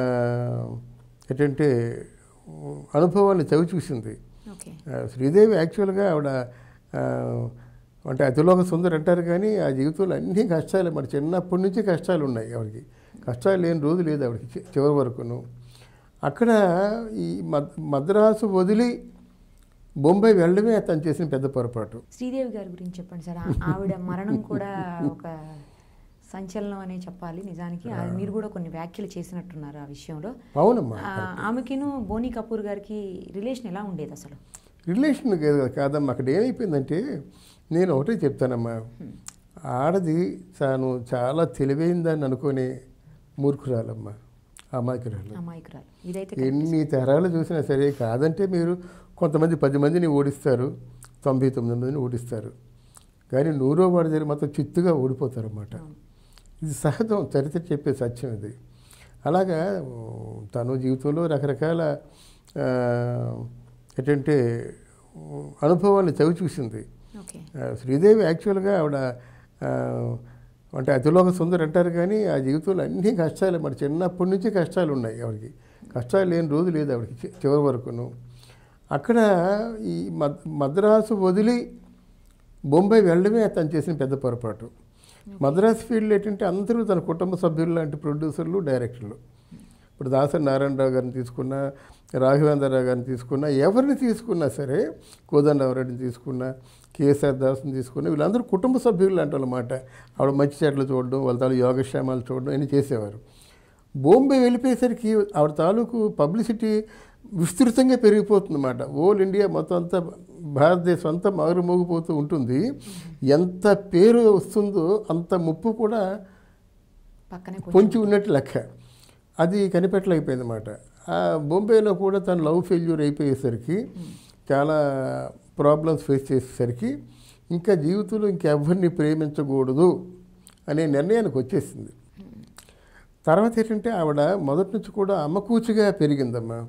B: ఏంటంటే ఉమ్, అనుభవాన్ని చవి చూసింది
A: ఓకే
B: ఆ, శ్రీదేవి యాక్చువల్గా ఆవిడ ఆ, అంటే అతిలోక సుందరి అంటారు కానీ ఆ జీవితంలో అన్ని కష్టాలు మరి చిన్నప్పటి నుంచి కష్టాలు ఉన్నాయి ఆవిడకి కష్టాలు లేని రోజు లేదు ఆవిడకి చి- చివరి వరకును అక్కడ ఈ మద్ మద్రాసు వదిలి బొంబాయి వెళ్ళడమే తను చేసిన పెద్ద పొరపాటు
A: శ్రీదేవి గారి గురించి చెప్పండి సార్ ఆ- ఆవిడ మరణం కూడా ఒక సంచలనం అనే చెప్పాలి నిజానికి అది మీరు కూడా కొన్ని వ్యాఖ్యలు చేసినట్టున్నారు ఆ విషయంలో
B: అవునమ్మా
A: ఆ, ఆమెకిను బోనీ కపూర్ గారికి రిలేషన్ ఎలా ఉండేది అసలు
B: రిలేషన్ కాదు- కాదమ్మా అక్కడ ఏమైపోయిందంటే నేను ఒకటే చెప్తానమ్మా ఆడది తాను చాలా తెలివైందని అనుకునే మూర్ఖురాలమ్మా అమాయకురాలు
A: అమాయకురాలు ఇదైతే
B: ఎన్ని తరాలు చూసినా సరే కాదంటే మీరు కొంతమంది పది మందిని ఓడిస్తారు తొంభై తొమ్మిది మందిని ఓడిస్తారు కానీ నూరో వాడి దగ్గర మాత్రం చిత్తుగా ఓడిపోతారు అన్నమాట ఇది సహజం చరిత్ర చెప్పే సత్యం ఇది అలాగా ఉమ్, తను జీవితంలో రకరకాల ఆ, ఏంటంటే ఉమ్, అనుభవాన్ని చవి చూసింది
A: ఓకే
B: ఆ, శ్రీదేవి యాక్చువల్గా ఆవిడ ఆ, అంటే అతిలోక సుందరి అంటారు కానీ ఆ జీవితంలో అన్ని కష్టాలు మరి చిన్నప్పటి నుంచి కష్టాలు ఉన్నాయి ఆవిడకి కష్టాలు లేని రోజు లేదు ఆవిడకి చి- చివరి వరకును అక్కడ ఈ మద్ మద్రాసు వదిలి బొంబాయి వెళ్ళడమే తను చేసిన పెద్ద పొరపాటు మద్రాసు ఫీల్డ్ ఏంటంటే అందరూ తన కుటుంబ సభ్యులు లాంటి ప్రొడ్యూసర్లు డైరెక్టర్లు ఇప్పుడు దాసరి నారాయణరావు గారిని తీసుకున్నా రాఘవేంద్రరావు గారిని తీసుకున్నా ఎవరిని తీసుకున్నా సరే కోదండరావురెడ్డిని తీసుకున్నా కేఎస్ఆర్ దాస్ని తీసుకున్నా వీళ్ళందరూ కుటుంబ సభ్యులు లాంటి అన్నమాట ఆవిడ మంచి చెట్లు చూడడం వాళ్ళ తాలూ యోగక్షేమాలు చూడడం ఇవన్నీ చేసేవారు బాంబే వెళ్ళిపోయేసరికి ఆవిడ తాలూకు పబ్లిసిటీ విస్తృతంగా పెరిగిపోతుందన్నమాట ఓల్ ఇండియా మొత్తం అంతా భారతదేశం అంతా మారుమోగిపోతూ ఉంటుంది ఎంత పేరు వస్తుందో అంత ముప్పు కూడా
A: పక్కనే కొంచెం
B: పొంచి ఉన్నట్టు లెక్క అది కనిపెట్టలేకపోయింది అనమాట ఆ బొంబాయిలో కూడా తను లవ్ ఫెయిల్యూర్ అయిపోయేసరికి చాలా ప్రాబ్లమ్స్ ఫేస్ చేసేసరికి ఇంకా జీవితంలో ఇంకెవరిని ప్రేమించకూడదు అనే నిర్ణయానికి వచ్చేసింది తర్వాత ఏంటంటే ఆవిడ మొదటి నుంచి కూడా అమ్మకూచిగా పెరిగిందమ్మా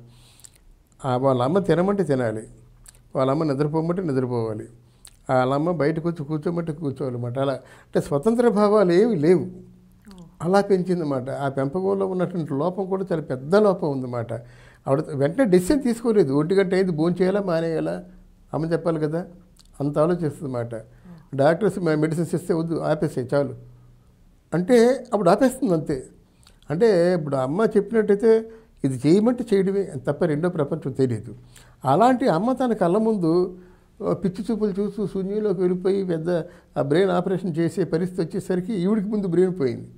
B: ఆ వాళ్ళ అమ్మ తినమంటే తినాలి వాళ్ళ అమ్మ నిద్రపోమంటే నిద్రపోవాలి వాళ్ళ అమ్మ బయటకు వచ్చి కూర్చోమంటే కూర్చోవాలన్నమాట అలా అంటే స్వతంత్ర భావాలు ఏమి లేవు అలా పెంచిందన్నమాట ఆ పెంపకంలో ఉన్నటువంటి లోపం కూడా చాలా పెద్ద లోపం ఉందన్నమాట ఆవిడ వెంటనే డెసిషన్ తీసుకోలేదు ఒంటి గంట అయింది భోజనం చేయాలా మానేయాలా అమ్మ చెప్పాలి కదా అంత ఆలోచిస్తుందన్నమాట డాక్టర్స్ మెడిసిన్స్ ఇస్తే వద్దు ఆపేసాయి చాలు అంటే అప్పుడు ఆపేస్తుంది అంతే అంటే ఇప్పుడు అమ్మ చెప్పినట్టయితే ఇది చేయమంటే చేయడమే తప్ప రెండో ప్రపంచం తెలియదు అలాంటి అమ్మ తన కళ్ళ ముందు ఆ, పిచ్చి చూపులు చూస్తూ శూన్యంలోకి వెళ్ళిపోయి పెద్ద ఆ బ్రెయిన్ ఆపరేషన్ చేసే పరిస్థితి వచ్చేసరికి ఈవిడికి ముందు బ్రెయిన్ పోయింది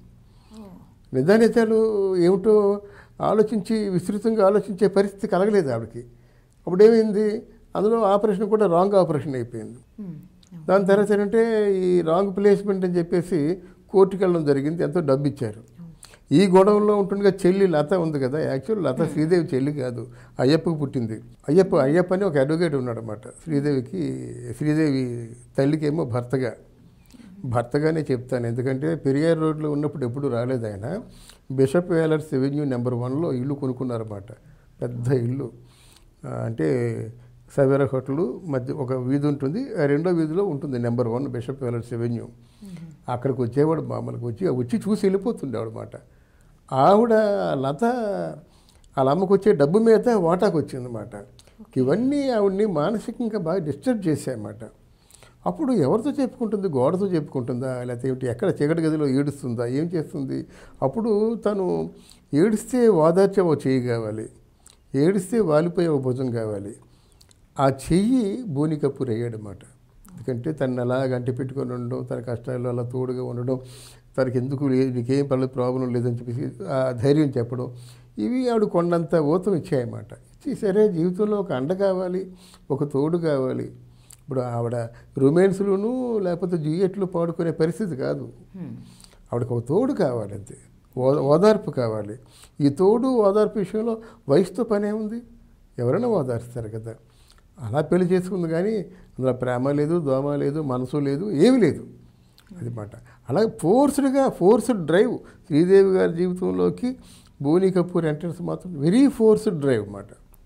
B: నిజానిజాలు ఏమిటో ఆలోచించి విస్తృతంగా ఆలోచించే పరిస్థితి కలగలేదు ఆవిడకి అప్పుడు ఏమైంది అందులో ఆపరేషన్ కూడా రాంగ్ ఆపరేషన్ అయిపోయింది
A: ఉమ్,
B: దాని తర్వాత ఏంటంటే ఈ రాంగ్ ప్లేస్మెంట్ అని చెప్పేసి కోర్టుకి వెళ్ళడం జరిగింది ఎంతో డబ్బు ఇచ్చారు ఈ గొడవలో ఉంటుండగా చెల్లి లత ఉంది కదా యాక్చువల్ లత శ్రీదేవి చెల్లి కాదు అయ్యప్పకు పుట్టింది అయ్యప్ప అయ్యప్ప అని ఒక అడ్వకేట్ ఉన్నాడు అనమాట శ్రీదేవికి శ్రీదేవి తల్లికి ఏమో భర్తగా భర్తగానే చెప్తాను ఎందుకంటే పెరియార్ రోడ్లో ఉన్నప్పుడు ఎప్పుడు రాలేదు ఆయన బిషప్ వేలర్స్ రెవెన్యూ నెంబర్ వన్లో ఇల్లు కొనుక్కున్నారన్నమాట పెద్ద ఇల్లు ఆ, అంటే సవేరా హోటల్ మధ్య ఒక వీధి ఉంటుంది ఆ రెండో వీధిలో ఉంటుంది number one bishop Wallers avenue అక్కడికి వచ్చేవాడు మామూలుగా వచ్చి వచ్చి చూసి వెళ్ళిపోతుండేవాడు అనమాట ఆవిడ లత వాళ్ళ అమ్మకు వచ్చే డబ్బు మీద వాటాకు వచ్చిందన్నమాట ఇవన్నీ ఆవిడ్ని మానసికంగా బాగా డిస్టర్బ్ చేశాయన్నమాట అప్పుడు ఎవరితో చెప్పుకుంటుంది గోడతో చెప్పుకుంటుందా లేకపోతే ఏమిటి ఎక్కడ చీకటి గదిలో ఏడుస్తుందా ఏం చేస్తుంది అప్పుడు తను ఏడిస్తే ఓదార్చే ఓ చెయ్యి కావాలి ఏడిస్తే వాలిపోయే ఒక భుజం కావాలి ఆ చెయ్యి బోని కపూర్ అయ్యాడనమాట ఎందుకంటే తను అలాగ అంటి పెట్టుకొని ఉండడం తన కష్టాల్లో అలా తోడుగా ఉండడం తనకి ఎందుకు లేదు నీకేం పర్లేదు ప్రాబ్లం లేదని చెప్పేసి ఆ ధైర్యం చెప్పడం ఇవి ఆవిడ కొండంత ఊతం ఇచ్చాయన్నమాట ఇచ్చి సరే జీవితంలో ఒక అండ కావాలి ఒక తోడు కావాలి ఇప్పుడు ఆవిడ రొమాన్స్లోనూ లేకపోతే జూయట్లు పాడుకునే పరిస్థితి కాదు ఆవిడకి ఒక తోడు కావాలి అంతే ఓ- ఓదార్పు కావాలి ఈ తోడు ఓదార్పు విషయంలో వయసుతో పనే ఉంది ఎవరైనా ఓదార్స్తారు కదా అలా పెళ్లి చేసుకుంది కానీ అందులో ప్రేమ లేదు దోమ లేదు మనసు లేదు ఏమీ లేదు అది మాట అలాగే ఫోర్స్డ్గా ఫోర్స్డ్ డ్రైవ్ శ్రీదేవి గారి జీవితంలోకి బోని కపూర్ ఎంట్రన్స్ మాత్రం వెరీ ఫోర్స్డ్ డ్రైవ్ అన్నమాట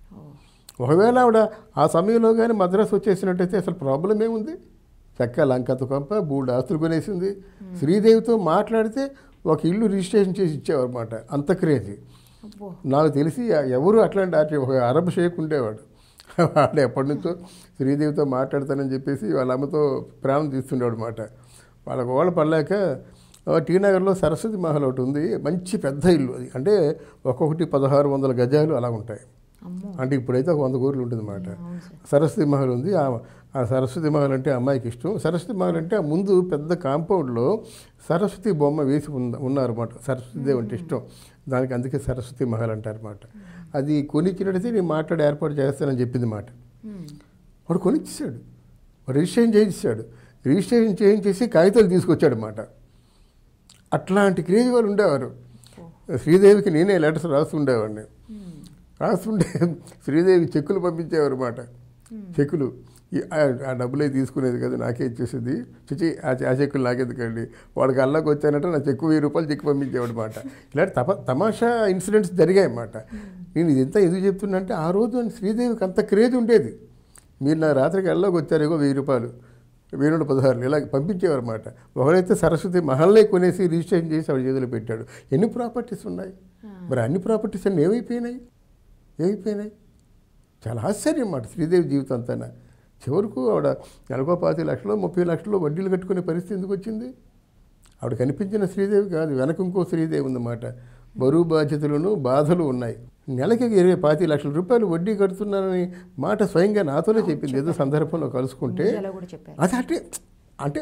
B: ఒకవేళ ఆవిడ ఆ సమయంలో కానీ మద్రాసు వచ్చేసినట్టయితే అసలు ప్రాబ్లం ఏముంది చక్క లంకత కొంప బూడు ఆస్తులు కొనేసింది శ్రీదేవితో మాట్లాడితే ఒక ఇల్లు రిజిస్ట్రేషన్ చేసి ఇచ్చేవారన్నమాట అంత క్రేజీ
A: అబ్బో
B: నాకు తెలిసి ఎవరు అట్లాంటి ఆర్టి ఒక అరబ్ షేక్ ఉండేవాడు వాడు ఎప్పటి నుంచో శ్రీదేవితో మాట్లాడతానని చెప్పేసి వాళ్ళ అమ్మతో ప్రాణం తీస్తుండేవాడు అనమాట వాళ్ళ గోడ పడలేక ఆ, టీ నగర్లో సరస్వతి మహల్ ఒకటి ఉంది మంచి పెద్ద ఇల్లు అది అంటే ఒక్కొక్కటి పదహారు వందల గజాలు అలా ఉంటాయి
A: అమ్మో
B: అంటే ఇప్పుడైతే ఒక వంద కోట్లు ఉంటుంది అన్నమాట
A: అవును సార్
B: సరస్వతి మహల్ ఉంది ఆ ఆ సరస్వతి మహల్ అంటే అమ్మాయికి ఇష్టం సరస్వతి మహల్ అంటే ఆ ముందు పెద్ద కాంపౌండ్లో సరస్వతి బొమ్మ వేసి ఉన్న ఉన్నారన్నమాట సరస్వతి దేవి అంటే ఇష్టం దానికి అందుకే సరస్వతి మహల్ అంటారన్నమాట అది కొనిచ్చినట్టయితే నేను మాట్లాడి ఏర్పాటు చేస్తానని చెప్పింది మాట
A: మ్మ్.
B: వాడు కొనిచ్చాడు వాడు రిజిస్ట్రేషన్ చేయించాడు రిజిస్ట్రేషన్ చేయించేసి కాగితాలు తీసుకొచ్చాడు అన్నమాట అట్లాంటి క్రేజ్ వాళ్ళు ఉండేవారు శ్రీదేవికి నేనే లెటర్స్ రాస్తుండేవాడిని
A: మ్మ్.
B: రాస్తుంటే శ్రీదేవి చెక్కులు పంపించేవారు మాట చెక్కులు ఈ ఆ- ఆ డబ్బులే తీసుకునేది కదా నాకే ఇచ్చేసేది చిచి ఆ చె- ఆ చెక్కులు నాకెందుకండి వాడికి అల్లాకి వచ్చానంటే నా చెక్కు వెయ్యి రూపాయలు చెక్కు పంపించేవాడు మాట ఇలాంటి తప తమాషా ఇన్సిడెంట్స్ జరిగాయి అన్నమాట నేను ఇదంతా ఎందుకు చెప్తున్నా అంటే ఆ రోజు శ్రీదేవికి అంత క్రేజ్ ఉండేది మీరు నా రాత్రికి అల్లాకి వచ్చారేగో వెయ్యి రూపాయలు వెయ్యి నూట పదహారులు ఇలా పంపించేవారు అన్నమాట ఒకరైతే సరస్వతి మహల్నే కొనేసి రిజిస్ట్రేషన్ చేసి ఆవిడ చేతిలో పెట్టాడు ఎన్ని ప్రాపర్టీస్ ఉన్నాయి మరి అన్ని ప్రాపర్టీస్ అన్నీ ఏమైపోయినాయి ఏమైపోయినాయి చాలా ఆశ్చర్యం అన్నమాట శ్రీదేవి జీవితం అంతా చివరకు ఆవిడ నెలకో పాతి లక్షలు ముప్పై లక్షలు వడ్డీలు కట్టుకునే పరిస్థితి ఎందుకు వచ్చింది ఆవిడ కనిపించిన శ్రీదేవి కాదు వెనక ఇంకో శ్రీదేవి ఉందన్నమాట బరువు బాధ్యతలను బాధలు ఉన్నాయి నెలకి ఇరవై పాతి లక్షల రూపాయలు వడ్డీ కడుతున్నానని మాట స్వయంగా నాతోనే చెప్పింది ఏదో సందర్భంలో కలుసుకుంటే
A: మీడియాలో కూడా చెప్పారు
B: అది అంటే అంటే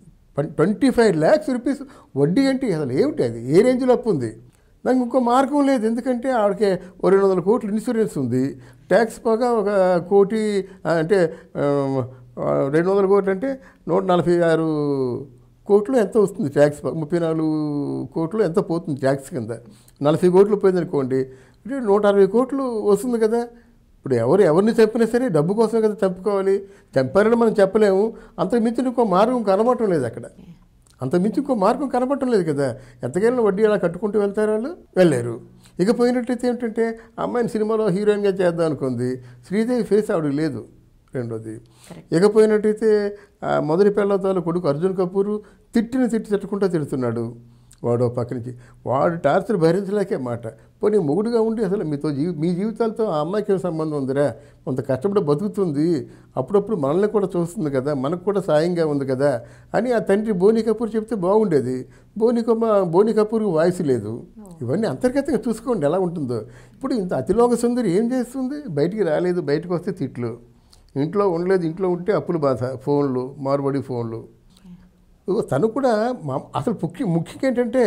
B: ట్వంటీ ఫైవ్ ల్యాక్స్ రూపీస్ వడ్డీ అంటే అసలు ఏమిటి అది ఏ రేంజ్లో అప్పు ఉంది నాకు ఇంకో మార్గం లేదు ఎందుకంటే ఆవిడకి ఓ రెండు వందల కోట్లు ఇన్సూరెన్స్ ఉంది ట్యాక్స్ పోగా ఒక కోటి ఆ, అంటే ఆ, ఆ, రెండు వందల కోట్లు అంటే నూట నలభై ఆరు కోట్లు ఎంత వస్తుంది ట్యాక్స్ పో- ముప్పై నాలుగు కోట్లు ఎంత పోతుంది ట్యాక్స్ కింద నలభై కోట్లు పోయింది అనుకోండి అంటే నూట అరవై కోట్లు వస్తుంది కదా ఇప్పుడు ఎవరు ఎవరిని చంపినా సరే డబ్బు కోసం కదా చంపుకోవాలి చంపారని మనం చెప్పలేము అంతకు మించి ఇంకో మార్గం కనబడటం లేదు అక్కడ అంత మించి ఇంకో మార్గం కనబడటం లేదు కదా ఎంతకైనా వడ్డీ అలా కట్టుకుంటూ వెళ్తారు వాళ్ళు వెళ్ళారు ఇక పోయినట్టయితే ఏంటంటే ఆ అమ్మాయిని సినిమాలో హీరోయిన్గా చేద్దాం అనుకుంది శ్రీదేవి ఫేస్ ఆవిడకి లేదు రెండోది ఇకపోయినట్టయితే ఆ మొదటి పిల్లతాలు కొడుకు అర్జున్ కపూర్ తిట్టిన తిట్టి తిట్టకుండా తిడుతున్నాడు వాడు ఓ పక్క నుంచి వాడు టార్చర్ భరించలేకే మాట పోనీ మొగుడుగా ఉండి అసలు మీతో జీవి మీ జీవితాలతో ఆ అమ్మాయికి ఏం సంబంధం ఉందిరా కొంత కష్టపడి బతుకుతుంది అప్పుడప్పుడు మనల్ని కూడా చూస్తుంది కదా మనకు కూడా సాయంగా ఉంది కదా అని ఆ తండ్రి బోని కపూర్ చెప్తే బాగుండేది బోని కమ్మ బోని కపూర్ వాయిస్ లేదు ఇవన్నీ అంతర్గతంగా చూసుకోండి ఎలా ఉంటుందో ఇప్పుడు ఇంత అతిలోక సుందరి ఏం చేస్తుంది బయటికి రాలేదు బయటకు వస్తే తిట్లు ఇంట్లో ఉండలేదు ఇంట్లో ఉంటే అప్పులు బాధ ఫోన్లు మారుబడి ఫోన్లు ఇదిగో తను కూడా మా అసలు ముఖ్య ముఖ్యంగా ఏంటంటే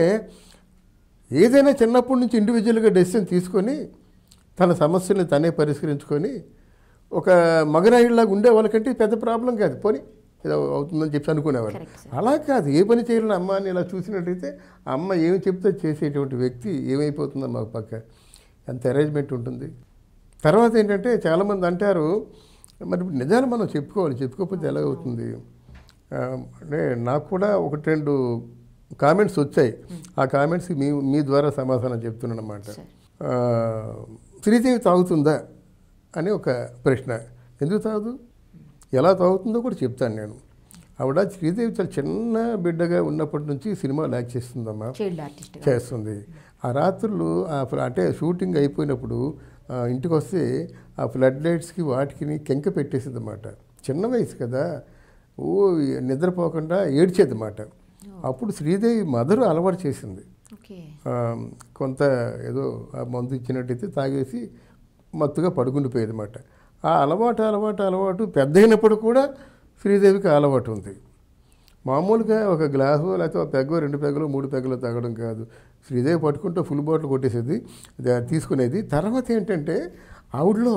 B: ఏదైనా చిన్నప్పటి నుంచి ఇండివిజువల్గా డెసిషన్ తీసుకొని తన సమస్యల్ని తనే పరిష్కరించుకొని ఒక మగనాయుడిలాగా ఉండే వాళ్ళకంటే పెద్ద ప్రాబ్లం కాదు పోనీ ఏదో అవుతుందని చెప్పి అనుకునేవారు
A: Correct, sir.
B: అలా కాదు ఏ పని చేయాలని అమ్మ అని ఇలా చూసినట్టయితే ఆ అమ్మ ఏమి చెప్తే చేసేటువంటి వ్యక్తి ఏమైపోతుందమ్మా ఒక పక్క ఎంత అరేంజ్మెంట్ ఉంటుంది తర్వాత ఏంటంటే చాలామంది అంటారు మరి ఇప్పుడు నిజాలు మనం చెప్పుకోవాలి చెప్పుకోకపోతే ఎలా అవుతుంది ఆ, అంటే నాకు కూడా ఒకటి రెండు కామెంట్స్ వచ్చాయి ఆ కామెంట్స్కి మీ మీ ద్వారా సమాధానం చెప్తున్నాను అనమాట
A: సరే.
B: శ్రీదేవి తాగుతుందా అని ఒక ప్రశ్న ఎందుకు తాగదు ఎలా తాగుతుందో కూడా చెప్తాను నేను ఆవిడ శ్రీదేవి చాలా చిన్న బిడ్డగా ఉన్నప్పటి నుంచి సినిమాలు యాక్ట్ చేస్తుందమ్మా
A: చైల్డ్ ఆర్టిస్ట్
B: చేస్తుంది ఆ రాత్రులు ఆ ఫ్ల- అంటే షూటింగ్ అయిపోయినప్పుడు ఆ, ఇంటికి వస్తే ఆ ఫ్లడ్ లైట్స్కి వాటికి కెంక పెట్టేసింది అన్నమాట చిన్న వయసు కదా ఓ నిద్రపోకుండా ఏడ్చేదన్నమాట అప్పుడు శ్రీదేవి మదర్ అలవాటు చేసింది
A: ఓకే
B: ఆ, కొంత ఏదో ఆ మందు ఇచ్చినట్టయితే తాగేసి మత్తుగా పడుకుండిపోయేది అన్నమాట ఆ అలవాటు అలవాటు అలవాటు పెద్ద అయినప్పుడు కూడా శ్రీదేవికి ఆ అలవాటు ఉంది మామూలుగా ఒక గ్లాసు లేకపోతే ఒక పెగ్గో రెండు పెగ్గలు మూడు పెగ్గలు తాగడం కాదు శ్రీదేవి పట్టుకుంటే ఫుల్ బాటిల్ కొట్టేసేది అది తీసుకునేది తర్వాత ఏంటంటే ఆవిడలో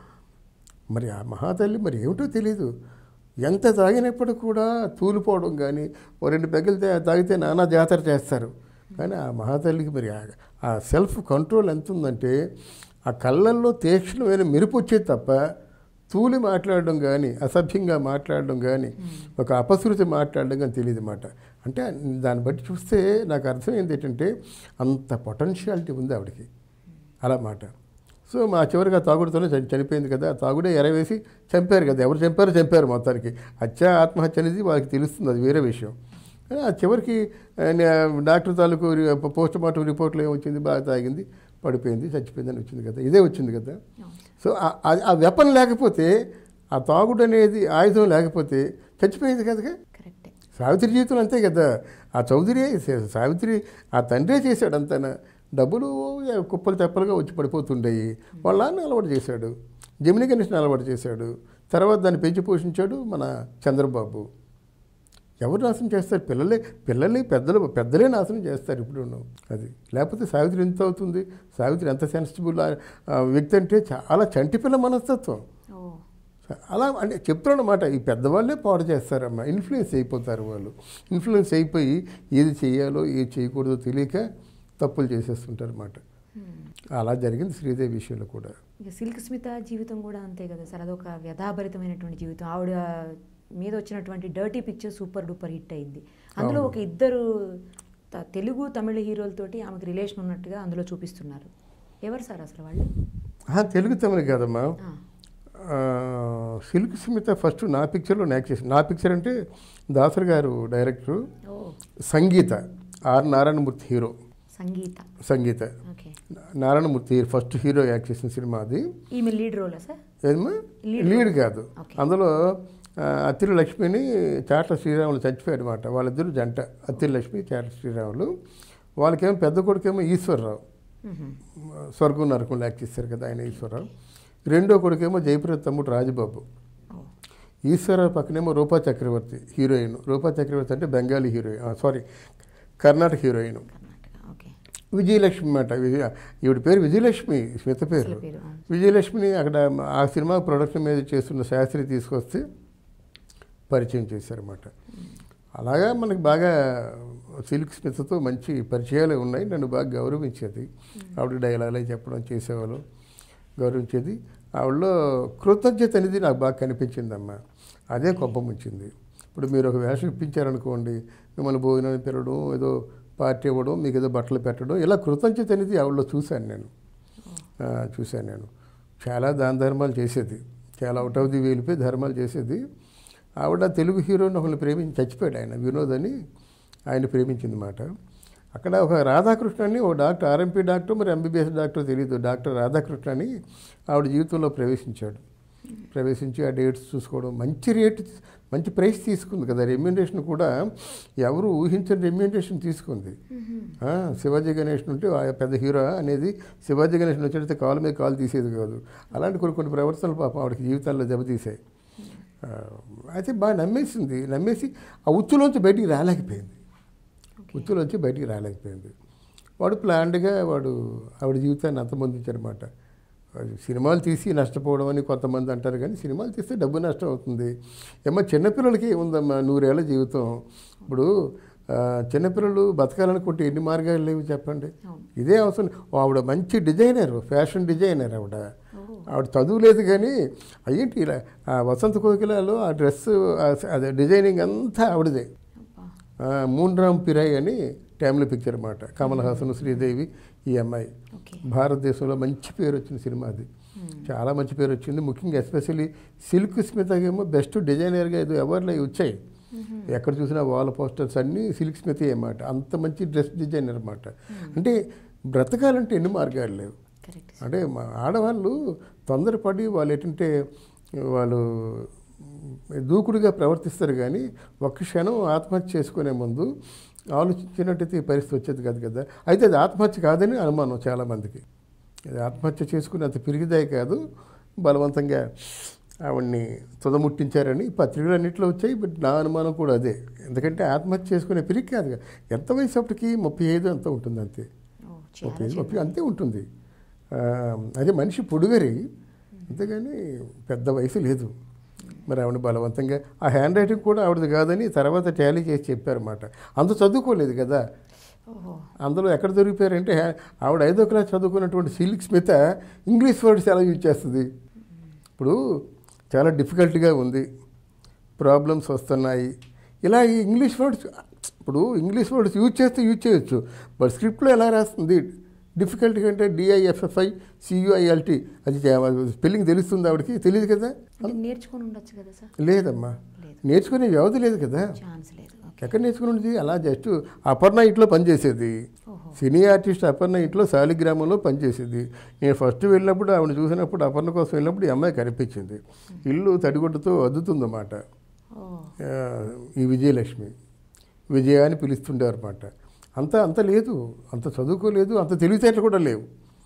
B: మరి ఆ మహాతల్లి మరి ఏమిటో తెలియదు ఎంత తాగినప్పుడు కూడా తూలిపోవడం కానీ ఓ రెండు పెగ్గలు తా- తాగితే నానా జాతర చేస్తారు కానీ ఆ మహాతల్లికి మరి ఆ- ఆ సెల్ఫ్ కంట్రోల్ ఎంత ఉందంటే ఆ కళ్ళల్లో తీక్షణమైన మెరుపు వచ్చేది తప్ప తూలి మాట్లాడడం కానీ అసభ్యంగా మాట్లాడడం కానీ ఒక అపశృతి మాట్లాడడం కానీ తెలియదు మాట అంటే దాన్ని బట్టి చూస్తే నాకు అర్థమైంది ఏంటంటే అంత పొటెన్షియాలిటీ ఉంది ఆవిడకి అలా మాట సో మా చివరికి ఆ తాగుడుతోనే చని- చనిపోయింది కదా ఆ తాగుడే ఎరవేసి చంపారు కదా ఎవరు చంపారో చంపారు మొత్తానికి హత్య ఆత్మహత్య అనేది వాళ్ళకి తెలుస్తుంది అది వేరే విషయం కానీ ఆ చివరికి ఆ, నే- డాక్టర్ తాలూకు రి- పోస్ట్ మార్టం రిపోర్ట్లో ఏమొచ్చింది బాగా తాగింది పడిపోయింది చచ్చిపోయిందని వచ్చింది కదా ఇదే వచ్చింది కదా సో ఆ- ఆ- ఆ వెపన్ లేకపోతే ఆ తాగుడు అనేది ఆయుధం లేకపోతే చచ్చిపోయింది కదా
A: కరెక్టే
B: సావిత్రి జీవితం అంతే కదా ఆ చౌదరి సావిత్రి ఆ తండ్రే చేశాడు అంతన డబ్బులు కుప్పలు తెప్పలుగా వచ్చి పడిపోతుండేవి వాళ్ళ నాన్న అలవాటు చేశాడు జమిని గణేష్ని అలవాటు చేశాడు తర్వాత దాన్ని పెంచి పోషించాడు మన చంద్రబాబు ఎవరు నాశనం చేస్తారు పిల్లలే పిల్లల్ని పెద్దలు పెద్దలే నాశనం చేస్తారు ఇప్పుడు అది లేకపోతే సావిత్రి ఎంత అవుతుంది సావిత్రి ఎంత సెన్సిటిబుల్ వ్యక్తి అంటే చాలా చంటి పిల్ల మనస్తత్వం
A: ఓ
B: అలా అంటే చెప్తున్నాను అనమాట ఈ పెద్దవాళ్ళే పాడు చేస్తారమ్మా ఇన్ఫ్లుయెన్స్ అయిపోతారు వాళ్ళు ఇన్ఫ్లుయెన్స్ అయిపోయి ఏది చేయాలో ఏది చేయకూడదో తెలియక తప్పులు చేసేస్తుంటారు అన్నమాట అలా జరిగింది శ్రీదేవి విషయంలో కూడా
A: ఇక సిల్క్ స్మిత జీవితం కూడా అంతే కదా సార్ అదొక వ్యధాభరితమైనటువంటి జీవితం ఆవిడ మీద వచ్చినటువంటి dirty picture super duper hit అయింది అందులో ఒక ఇద్దరు త- తెలుగు తమిళ హీరోలతోటి ఆమెకు రిలేషన్ ఉన్నట్టుగా అందులో చూపిస్తున్నారు ఎవరు సార్ అసలు వాళ్ళు
B: ఆ, తెలుగు తమిళ కాదమ్మా
A: ఆ,
B: ఆ, సిల్క్ స్మిత ఫస్ట్ నా పిక్చర్లో యాక్ట్ చేసింది నా పిక్చర్ అంటే దాసర్ గారు డైరెక్టరు
A: ఓ
B: Sangeetha R Narayanamurthy hero
A: Sangeetha
B: Sangeetha
A: okay
B: Narayanamurthy first hero act చేసిన సినిమా అది
A: ఈమె లీడ్ రోలా సార్
B: ఏదమ్మా
A: లీడ్
B: లీడ్ కాదు
A: ఓకే.
B: అందులో ఆ, అత్తిరి లక్ష్మిని చాట్ల శ్రీరాములు చచ్చిపోయాడు అనమాట వాళ్ళిద్దరు జంట అత్తిరి లక్ష్మి చాట్ల శ్రీరాములు వాళ్ళకేమో పెద్ద కొడుకేమో ఈశ్వరరావు
A: మ్హూ.
B: స్వర్గం నరకం యాక్ట్ చేస్తారు కదా ఆయన ఈశ్వరరావు రెండో కొడుకేమో జయప్రద తమ్ముడు రాజబాబు
A: ఓ
B: ఈశ్వరరావు పక్కనేమో రూపా చక్రవర్తి హీరోయిన్ రూపా చక్రవర్తి అంటే Bengali heroine sorry Karnataka heroine
A: Karnataka okay
B: Vijayalakshmi అన్నమాట విజయ ఈవిడ పేరు విజయలక్ష్మి స్మిత పేరు
A: అసలు పేరు అవును.
B: విజయలక్ష్మిని అక్కడ ఆ సినిమా ప్రొడక్షన్ మీద చేస్తున్న శాస్త్రి తీసుకొస్తే పరిచయం చేశారన్నమాట అలాగా మనకి బాగా సిల్క్ స్మితతో మంచి పరిచయాలు ఉన్నాయి నన్ను బాగా గౌరవించేది ఆవిడ డైలాగులు అవి చెప్పడం చేసేవాళ్ళు గౌరవించేది ఆవిడలో కృతజ్ఞత అనేది నాకు బాగా కనిపించిందమ్మా అదే గొప్ప ముంచింది ఇప్పుడు మీరు ఒక వేషం ఇప్పించారనుకోండి మిమ్మల్ని భోజనం పిలవడం ఏదో పార్టీ ఇవ్వడం మీకు ఏదో బట్టలు పెట్టడం ఇలా కృతజ్ఞత అనేది ఆవిడలో చూశాను నేను ఆ, చూశాను నేను చాలా దాన ధర్మాలు చేసేది చాలా అవుట్ ఆఫ్ ది వెళ్ళిపోయి ధర్మాలు చేసేది ఆవిడ తెలుగు హీరోని ఒకరిని ప్రేమించి చచ్చిపోయాడు ఆయన వినోద్ అని ఆయన ప్రేమించింది మాట అక్కడ ఒక రాధాకృష్ణ అని ఓ డాక్టర్ ఆర్ఎంపీ డాక్టర్ మరి ఎంబీబీఎస్ డాక్టర్ తెలియదు డాక్టర్ రాధాకృష్ణ అని ఆవిడ జీవితంలో ప్రవేశించాడు ప్రవేశించి ఆ డేట్స్ చూసుకోవడం మంచి రేట్ మంచి ప్రైస్ తీసుకుంది కదా రెమ్యూనరేషన్ కూడా ఎవరు ఊహించని రెమ్యూనరేషన్ తీసుకుంది ఆ, శివాజీ గణేష్ ఉంటే ఆ పెద్ద హీరో అనేది శివాజీ గణేష్ వచ్చేటైతే కాలు మీద కాలు తీసేది కాదు అలాంటి కొన్ని కొన్ని ప్రవర్తనలు పాపం ఆవిడకి జీవితాల్లో దెబ్బతీసాయి ఆ, అయితే బాగా నమ్మేసింది నమ్మేసి ఆ ఉచ్చులోంచి బయటికి రాలేకపోయింది ఉచ్చులోంచి బయటికి రాలేకపోయింది వాడు ప్లాన్డ్గా వాడు ఆవిడ జీవితాన్ని అంతమొందించారన్నమాట అది సినిమాలు తీసి నష్టపోవడం అని కొంతమంది అంటారు కానీ సినిమాలు తీస్తే డబ్బు నష్టం అవుతుంది ఏమో చిన్నపిల్లలకి ఏముందమ్మా నూరేళ్ల జీవితం ఇప్పుడు ఆ, చిన్నపిల్లలు బతకాలనుకుంటే ఎన్ని మార్గాలు లేవు చెప్పండి
A: అవును
B: ఇదే అవసరం ఆవిడ మంచి డిజైనర్ ఫ్యాషన్ డిజైనర్ ఆవిడ ఆవిడ చదువు లేదు కానీ అయ్యేంటి ఇలా ఆ వసంత కోకిలలో ఆ డ్రెస్ అదే డిజైనింగ్ అంతా ఆవిడదే
A: అబ్బా
B: ఆ, మూన్రామ్ పిరాయ్ అని ఫ్యామిలీ పిక్చర్ అన్నమాట కమల్ హాసన్ శ్రీదేవి ఈ అమ్మాయి
A: ఓకే
B: భారతదేశంలో మంచి పేరు వచ్చిన సినిమా అది చాలా మంచి పేరు వచ్చింది ముఖ్యంగా ఎస్పెషల్లీ సిల్క్ స్మితకేమో బెస్ట్ డిజైనర్గా ఇది ఎవరిలో వచ్చాయి ఎక్కడ చూసినా వాల్ పోస్టర్స్ అన్నీ సిల్క్ స్మిత్ అన్నమాట అంత మంచి డ్రెస్ డిజైనర్ అన్నమాట అంటే బ్రతకాలంటే ఎన్ని మార్గాలు లేవు
A: కరెక్ట్
B: అంటే మా ఆడవాళ్ళు తొందరపడి వాళ్ళు ఏంటంటే వాళ్ళు దూకుడుగా ప్రవర్తిస్తారు కానీ ఒక్క క్షణం ఆత్మహత్య చేసుకునే ముందు ఆలోచించినట్టయితే ఈ పరిస్థితి వచ్చేది కాదు కదా అయితే అది ఆత్మహత్య కాదని అనుమానం చాలామందికి అది ఆత్మహత్య చేసుకునేంత పిరిగిదాయి కాదు బలవంతంగా ఆవిడ్ని తుదముట్టించారని పత్రికలన్నింటిలో వచ్చాయి బట్ నా అనుమానం కూడా అదే ఎందుకంటే ఆత్మహత్య చేసుకునే పిరిగి కాదు కదా. ఎంత వయసు అప్పటికి ముప్పై ఐదు అంత ఉంటుంది అంతే
A: ఓ
B: ముప్పై
A: చాలా
B: ఐదు ముప్పై అంతే ఉంటుంది ఆ, అదే మనిషి పొడుగరి అంతేగాని పెద్ద వయసు లేదు మరి ఆవిడ బలవంతంగా ఆ హ్యాండ్ రైటింగ్ కూడా ఆవిడది కాదని తర్వాత టాలీ చేసి చెప్పారన్నమాట అంత చదువుకోలేదు కదా
A: ఓహో
B: అందులో ఎక్కడ దొరికిపోయారంటే హ్యా- ఆవిడ ఐదో క్లాస్ చదువుకున్నటువంటి సిల్క్ స్మిత ఇంగ్లీష్ వర్డ్స్ ఎలా యూజ్ చేస్తుంది ఇప్పుడు చాలా డిఫికల్ట్గా ఉంది ప్రాబ్లమ్స్ వస్తున్నాయి ఇలా ఈ ఇంగ్లీష్ వర్డ్స్ ఇప్పుడు ఇంగ్లీష్ వర్డ్స్ యూజ్ చేస్తే యూజ్ చేయొచ్చు బట్ స్క్రిప్ట్లో ఎలా రాస్తుంది డిఫికల్ట్గా అంటే డిఐఎఫ్ఎఫ్ఐ సియుఐఎల్టీ అది చే- స్పెల్లింగ్ తెలుస్తుంది ఆవిడకి తెలియదు కదా
A: అంటే నేర్చుకొని ఉండొచ్చు కదా సార్
B: లేదమ్మా
A: లేదు
B: నేర్చుకునే వ్యవధి లేదు కదా
A: ఛాన్స్ లేదు ఓకే
B: ఎక్కడ నేర్చుకున్నది అలా జస్ట్ అపర్ణ ఇంట్లో పనిచేసేది
A: ఓహో
B: సినీ ఆర్టిస్ట్ అపర్ణ ఇంట్లో శాలిగ్రామంలో పనిచేసేది నేను ఫస్ట్ వెళ్ళినప్పుడు ఆవిడ చూసినప్పుడు అపర్ణ కోసం వెళ్ళినప్పుడు ఈ అమ్మాయి కనిపించింది ఇల్లు తడిగుడ్డతో అద్దుతుందన్నమాట
A: ఓ
B: ఆ, ఈ విజయలక్ష్మి విజయ అని పిలుస్తుండారు అనమాట అంత అంత లేదు అంత చదువుకోలేదు అంత తెలివితేటలు కూడా లేవు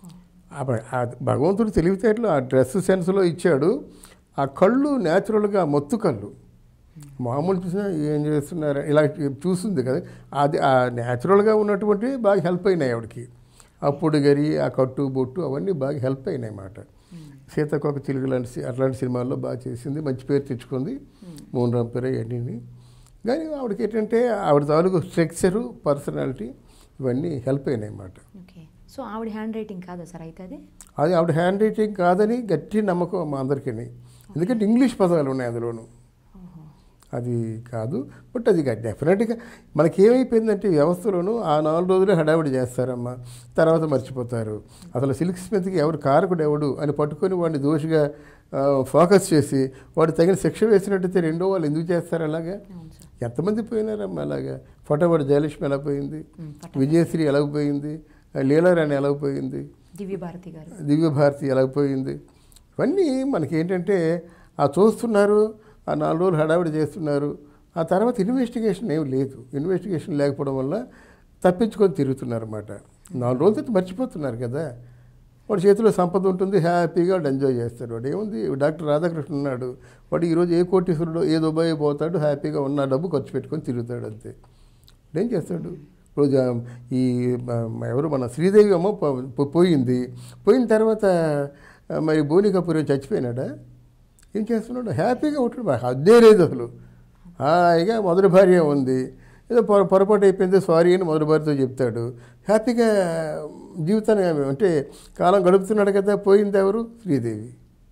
B: ఆ భ- ఆ భగవంతుడు తెలివితేటలు ఆ డ్రెస్ సెన్స్లో ఇచ్చాడు ఆ కళ్ళు న్యాచురల్గా మొత్తు కళ్ళు మామూలు చూసినా ఏం చేస్తున్నారు ఇలా చూస్తుంది కదా అది ఆ న్యాచురల్గా ఉన్నటువంటి బాగా హెల్ప్ అయినాయి ఆవిడకి అప్పుడు గరి ఆ కట్టు బొట్టు అవన్నీ బాగా హెల్ప్ అయినాయి అన్నమాట సీతకొక చిలుగు లాంటి సి- అట్లాంటి సినిమాల్లో బాగా చేసింది మంచి పేరు తెచ్చుకుంది మోహన్ రామ్ పేరు అన్నీ కానీ ఆవిడకి ఏంటంటే ఆవిడ తాలూకు స్ట్రక్చరు పర్సనాలిటీ ఇవన్నీ హెల్ప్ అయినాయి అన్నమాట
A: ఓకే సో ఆవిడ హ్యాండ్ రైటింగ్ కాదా సార్ అయితే అది
B: అది ఆవిడ హ్యాండ్ రైటింగ్ కాదని గట్టి నమ్మకం మా అందరికీ ఎందుకంటే ఇంగ్లీష్ పదాలు ఉన్నాయి అందులోను
A: ఓహో
B: అది కాదు బట్ అది డెఫినెట్గా మనకి ఏమైపోయిందంటే ఈ వ్యవస్థలోనూ ఆ నాలుగు రోజులే హడావిడి చేస్తారమ్మా తర్వాత మర్చిపోతారు అసలు సిల్క్ స్మిత్కి ఎవరు కారకుడు ఎవడు అని పట్టుకొని వాడిని దోషిగా ఆ, ఫోకస్ చేసి వాడు తగిన శిక్ష వేసినట్టయితే రెండో వాళ్ళు ఎందుకు చేస్తారు అలాగా
A: అవును సార్
B: ఎంతమంది పోయినారమ్మా అలాగా ఫోటోవాడు జయలక్ష్మి ఎలా పోయింది
A: ఉమ్, పట్ట-
B: విజయశ్రీ ఎలా పోయింది లీలారాణి ఎలా పోయింది
A: దివ్య భారతి గారు
B: దివ్యభారతి ఎలా పోయింది ఇవన్నీ మనకి ఏంటంటే ఆ చూస్తున్నారు ఆ నాలుగు రోజులు హడావిడి చేస్తున్నారు ఆ తర్వాత ఇన్వెస్టిగేషన్ ఏం లేదు ఇన్వెస్టిగేషన్ లేకపోవడం వల్ల తప్పించుకొని తిరుగుతున్నారు అన్నమాట నాలుగు రోజుల తర్వాత మర్చిపోతున్నారు కదా వాడి చేతిలో సంపద ఉంటుంది హ్యాపీగా వాడు ఎంజాయ్ చేస్తాడు వాడు ఏముంది డాక్టర్ రాధాకృష్ణ ఉన్నాడు వాడు ఈరోజు ఏ కోటీశ్వరుడు ఏ దుబాయ్ పోతాడు హ్యాపీగా ఉన్న డబ్బు ఖర్చు పెట్టుకొని తిరుగుతాడు అంతే ఏం చేస్తాడు ఇప్పుడు జా- ఈ మ- ఎవరు మన శ్రీదేవి అమ్మ పో- పో- పోయింది పోయిన తర్వాత ఆ, మరి బోని కపూర్ ఏం చచ్చిపోయినాడా ఏం చేస్తున్నాడు హ్యాపీగా ఉంటాడు మరి అదే లేదు అసలు హాయిగా మొదటి భార్య ఉంది ఏదో పొర పొరపాటు అయిపోయింది సారీ అని మొదటి భార్యతో చెప్తాడు హ్యాపీగా జీవితాన్ని అంటే కాలం గడుపుతున్నాడు కదా పోయింది ఎవరు శ్రీదేవి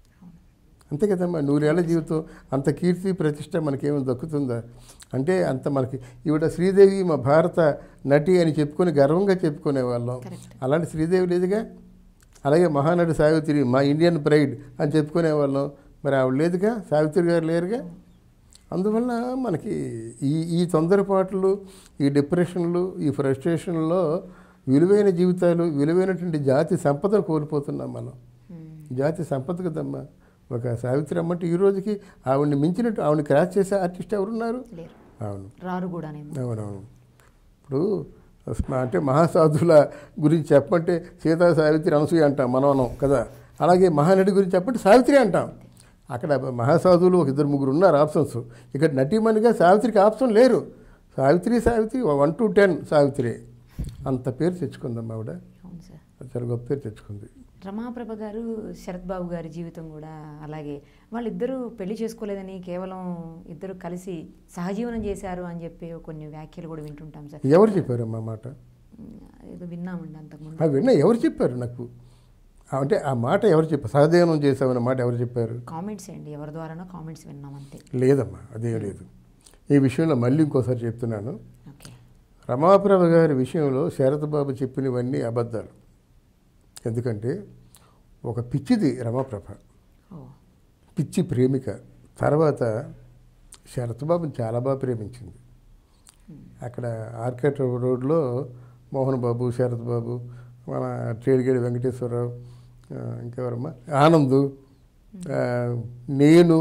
B: అంతే కదమ్మా నూరేళ్ల జీవితం అంత కీర్తి ప్రతిష్ట మనకేమైనా దక్కుతుందా అంటే అంత మనకి ఈవిడ శ్రీదేవి మా భారత నటి అని చెప్పుకొని గర్వంగా చెప్పుకునే వాళ్ళం
A: Correct.
B: అలాంటి శ్రీదేవి లేదుగా అలాగే మహానటి సావిత్రి మా ఇండియన్ ప్రైడ్ అని చెప్పుకునే వాళ్ళం మరి ఆవిడ లేదుగా సావిత్రి గారు లేరుగా అందువల్ల మనకి ఈ ఈ తొందరపాట్లు ఈ డిప్రెషన్లు ఈ ఫ్రస్ట్రేషన్లో విలువైన జీవితాలు విలువైనటువంటి జాతి సంపదను కోల్పోతున్నాం మనం
A: ఉమ్,
B: జాతి సంపద కదమ్మా ఒక సావిత్రి అమ్మంటే ఈ రోజుకి ఆవిడని మించినట్టు ఆవిడని క్రాస్ చేసే ఆర్టిస్ట్ ఎవరున్నారు
A: లేరు
B: అవును
A: రారు కూడానేమో
B: అవునవును ఇప్పుడు స్మ- అంటే మహాసాధుల గురించి చెప్పంటే సీతా సావిత్రి అనసూయ అంటాం మనం అనం కదా అలాగే మహానటి గురించి చెప్పంటే సావిత్రి అంటాం అక్కడ మహాసాధువులు ఒక ఇద్దరు ముగ్గురు ఉన్నారు ఆప్షన్స్ ఇక్కడ నటీమణిగా సావిత్రికి ఆప్షన్ లేరు Savitri Savitri one to ten Savitri అంత పేరు తెచ్చుకుందమ్మా ఆవిడ
A: అవును సార్
B: చాలా గొప్ప పేరు తెచ్చుకుంది
A: రమాప్రభ గారు శరత్ బాబు గారి జీవితం కూడా అలాగే వాళ్ళిద్దరూ పెళ్లి చేసుకోలేదని కేవలం ఇద్దరు కలిసి సహజీవనం చేశారు అని చెప్పి కొన్ని వ్యాఖ్యలు కూడా వింటుంటాం సార్
B: ఎవరు చెప్పారు అమ్మా మాట
A: ఏదో విన్నామండి అంతకుముందు
B: అవి విన్నా ఎవరు చెప్పారు నాకు అంటే ఆ మాట ఎవరు చెప్పారు సహదేవనం చేసామన్న మాట ఎవరు చెప్పారు
A: కామెంట్స్ అండి ఎవరి ద్వారానో కామెంట్స్ విన్నాం అంతే
B: లేదమ్మా అదేం లేదు ఈ విషయంలో మళ్ళీ ఇంకోసారి చెప్తున్నాను
A: ఓకే
B: రమాప్రభ గారి విషయంలో శరత్ బాబు చెప్పినవన్నీ అబద్ధాలు ఎందుకంటే ఒక పిచ్చిది రమాప్రభ
A: ఓ
B: పిచ్చి ప్రేమిక తర్వాత శరత్ బాబుని చాలా బాగా ప్రేమించింది అక్కడ ఆర్కేట్ రోడ్లో మోహన్ బాబు శరత్ బాబు మన ట్రేడ్గేడి వెంకటేశ్వరరావు ఆ, ఇంకెవరమ్మా ఆనందు ఆ, నేను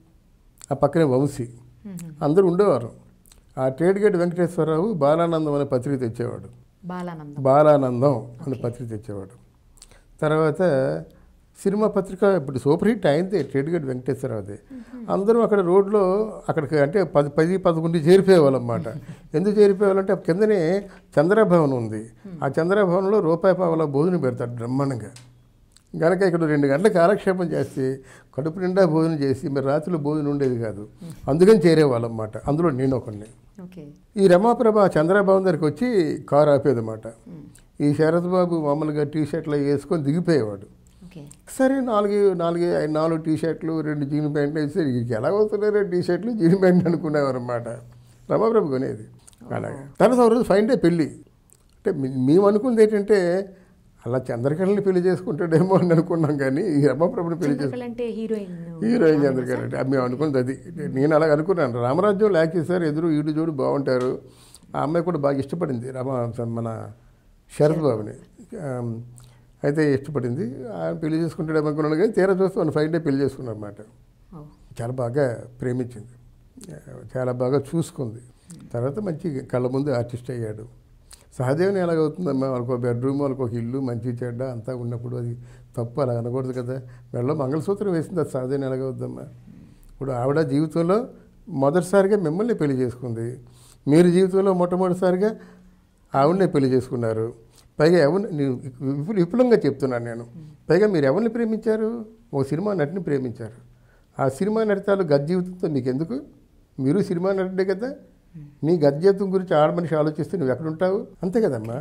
B: ఆ పక్కనే వంశీ అందరూ ఉండేవారు ఆ ట్రేడ్గేట్ వెంకటేశ్వరరావు బాలానందం అనే పత్రిక తెచ్చేవాడు
A: బాలానందం
B: బాలానందం అనే పత్రిక తెచ్చేవాడు తర్వాత సినిమా పత్రిక ఇప్పుడు సూపర్ హిట్ అయింది ట్రేడ్గడ్ వెంకటేశ్వరరావుది అందరూ అక్కడ రోడ్లో అక్కడికి అంటే పది పది పదకొండు చేరిపోయేవాళ్ళు అనమాట ఎందుకు చేరిపోయేవాళ్ళంటే కిందనే చంద్రభవన్ ఉంది ఆ చంద్రభవన్లో రూపాయి పావలా భోజనం పెడతాడు బ్రహ్మాండంగా గనక ఇక్కడ రెండు గంటల కాలక్షేపం చేస్తే కడుపు నిండా భోజనం చేసి మరి రాత్రిలో భోజనం ఉండేది కాదు అందుకని చేరేవాళ్ళం అన్నమాట అందులో నేను ఒకడిని
A: ఓకే
B: ఈ రమాప్రభ చంద్రబాబు దగ్గరికి వచ్చి కారు ఆపేదన్నమాట ఈ శరత్ బాబు మామూలుగా టీ షర్ట్లు వేసుకొని దిగిపోయేవాడు
A: ఓకే
B: సరే నాలుగు నాలుగు ఐదు నాలుగు టీ షర్ట్లు రెండు జీన్ ప్యాంట్లు వేస్తే ఇది ఎలా వస్తున్నారో టీ షర్ట్లు జీన్ ప్యాంట్లు అనుకునేవారు అనమాట రమాప్రభు కొనేది అలాగే తర్వాత ఒక రోజు ఫైన్ డే పెళ్ళి అంటే మీ- మేము అనుకుంది ఏంటంటే అలా చంద్రకళని పెళ్లి చేసుకుంటాడేమో అని అనుకున్నాం కానీ ఈ రమాప్రభుని పెళ్లి చేసుకుంటాం
A: చంద్రకళ అంటే హీరోయిన్
B: హీరోయిన్ చంద్రకళ అంటే అది మేము అనుకున్నది అది నేను అలాగ అనుకున్నాను రామరాజ్యం లాక్ చేశారు ఎదురు ఈడు చూడు బాగుంటారు ఆ అమ్మాయి కూడా బాగా ఇష్టపడింది రామ మన శరత్ బాబుని ఆమ్, అయితే ఇష్టపడింది ఆయన పెళ్లి చేసుకుంటాడేమో అనుకున్నాను కానీ తీరా చూస్తే వాళ్ళు ఫైవ్ డే పెళ్లి చేసుకున్నారు అన్నమాట
A: ఓ
B: చాలా బాగా ప్రేమించింది చాలా బాగా చూసుకుంది తర్వాత మంచి కళ్ళ ముందు ఆర్టిస్ట్ అయ్యాడు సహదేవని ఎలాగవుతుందమ్మా వాళ్ళకి ఒక బెడ్రూమ్ వాళ్ళకి ఒక ఇల్లు మంచి చెడ్డ అంతా ఉన్నప్పుడు అది తప్పు అలా అనకూడదు కదా మెడలో మంగళసూత్రం వేసింది అది సహదేవని ఎలాగవుద్దమ్మా ఇప్పుడు ఆవిడ జీవితంలో మొదటిసారిగా మిమ్మల్ని పెళ్లి చేసుకుంది మీరు జీవితంలో మొట్టమొదటిసారిగా ఆవిడనే పెళ్లి చేసుకున్నారు పైగా ఎవరిని నేను విపుల విపులంగా చెప్తున్నాను నేను పైగా మీరు ఎవరిని ప్రేమించారు ఓ సినిమా నటిని ప్రేమించారు ఆ సినిమా నటితాలు గత జీవితంతో నీకెందుకు మీరు సినిమా నటుడే కదా నీ గత జీవితం గురించి ఆడ మనిషి ఆలోచిస్తే నువ్వు ఎక్కడ ఉంటావు అంతే కదమ్మా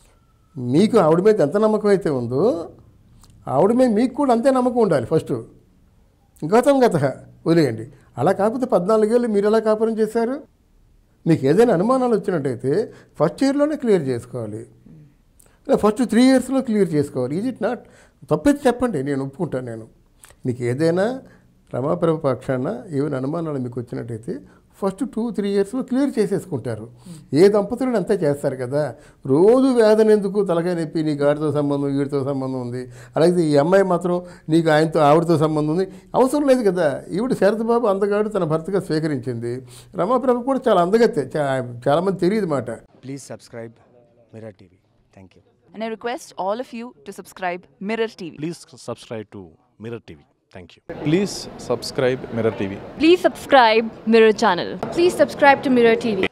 B: మీకు ఆవిడ మీద ఎంత నమ్మకం అయితే ఉందో ఆవిడ మీద మీకు కూడా అంతే నమ్మకం ఉండాలి ఫస్ట్ గతం గత వదిలేయండి అలా కాకపోతే పద్నాలుగేళ్ళు మీరు ఎలా కాపురం చేశారు మీకు ఏదైనా అనుమానాలు వచ్చినట్టయితే ఫస్ట్ ఇయర్లోనే క్లియర్ చేసుకోవాలి లేదా ఫస్ట్ త్రీ ఇయర్స్లో క్లియర్ చేసుకోవాలి ఈజ్ ఇట్ నాట్ తప్పైతే చెప్పండి నేను ఒప్పుకుంటాను నేను మీకు ఏదైనా రమాప్రభ పక్షాన ఏమైనా అనుమానాలు మీకు వచ్చినట్టయితే ఫస్ట్ టూ త్రీ ఇయర్స్లో క్లియర్ చేసేసుకుంటారు ఏ దంపతులు అంతా చేస్తారు కదా రోజు వేదన ఎందుకు తలకాయ నొప్పి నీకు ఆడితో సంబంధం వీడితో సంబంధం ఉంది అలాగే ఈ అమ్మాయి మాత్రం నీకు ఆయనతో ఆవిడతో సంబంధం ఉంది అవసరం లేదు కదా ఈవిడ శరత్ బాబు అందగాడు తన భర్తగా స్వీకరించింది రమాప్రభ కూడా చాలా అందగత్తే చా- చాలామంది తెలియదు మాట
C: Please subscribe Mirror TV. Thank you.
D: And I request all of you to subscribe Mirror TV.
E: Please subscribe to Mirror TV. Thank you.
F: Please subscribe Mirror TV.
G: Please subscribe Mirror channel.
H: Please subscribe to Mirror TV.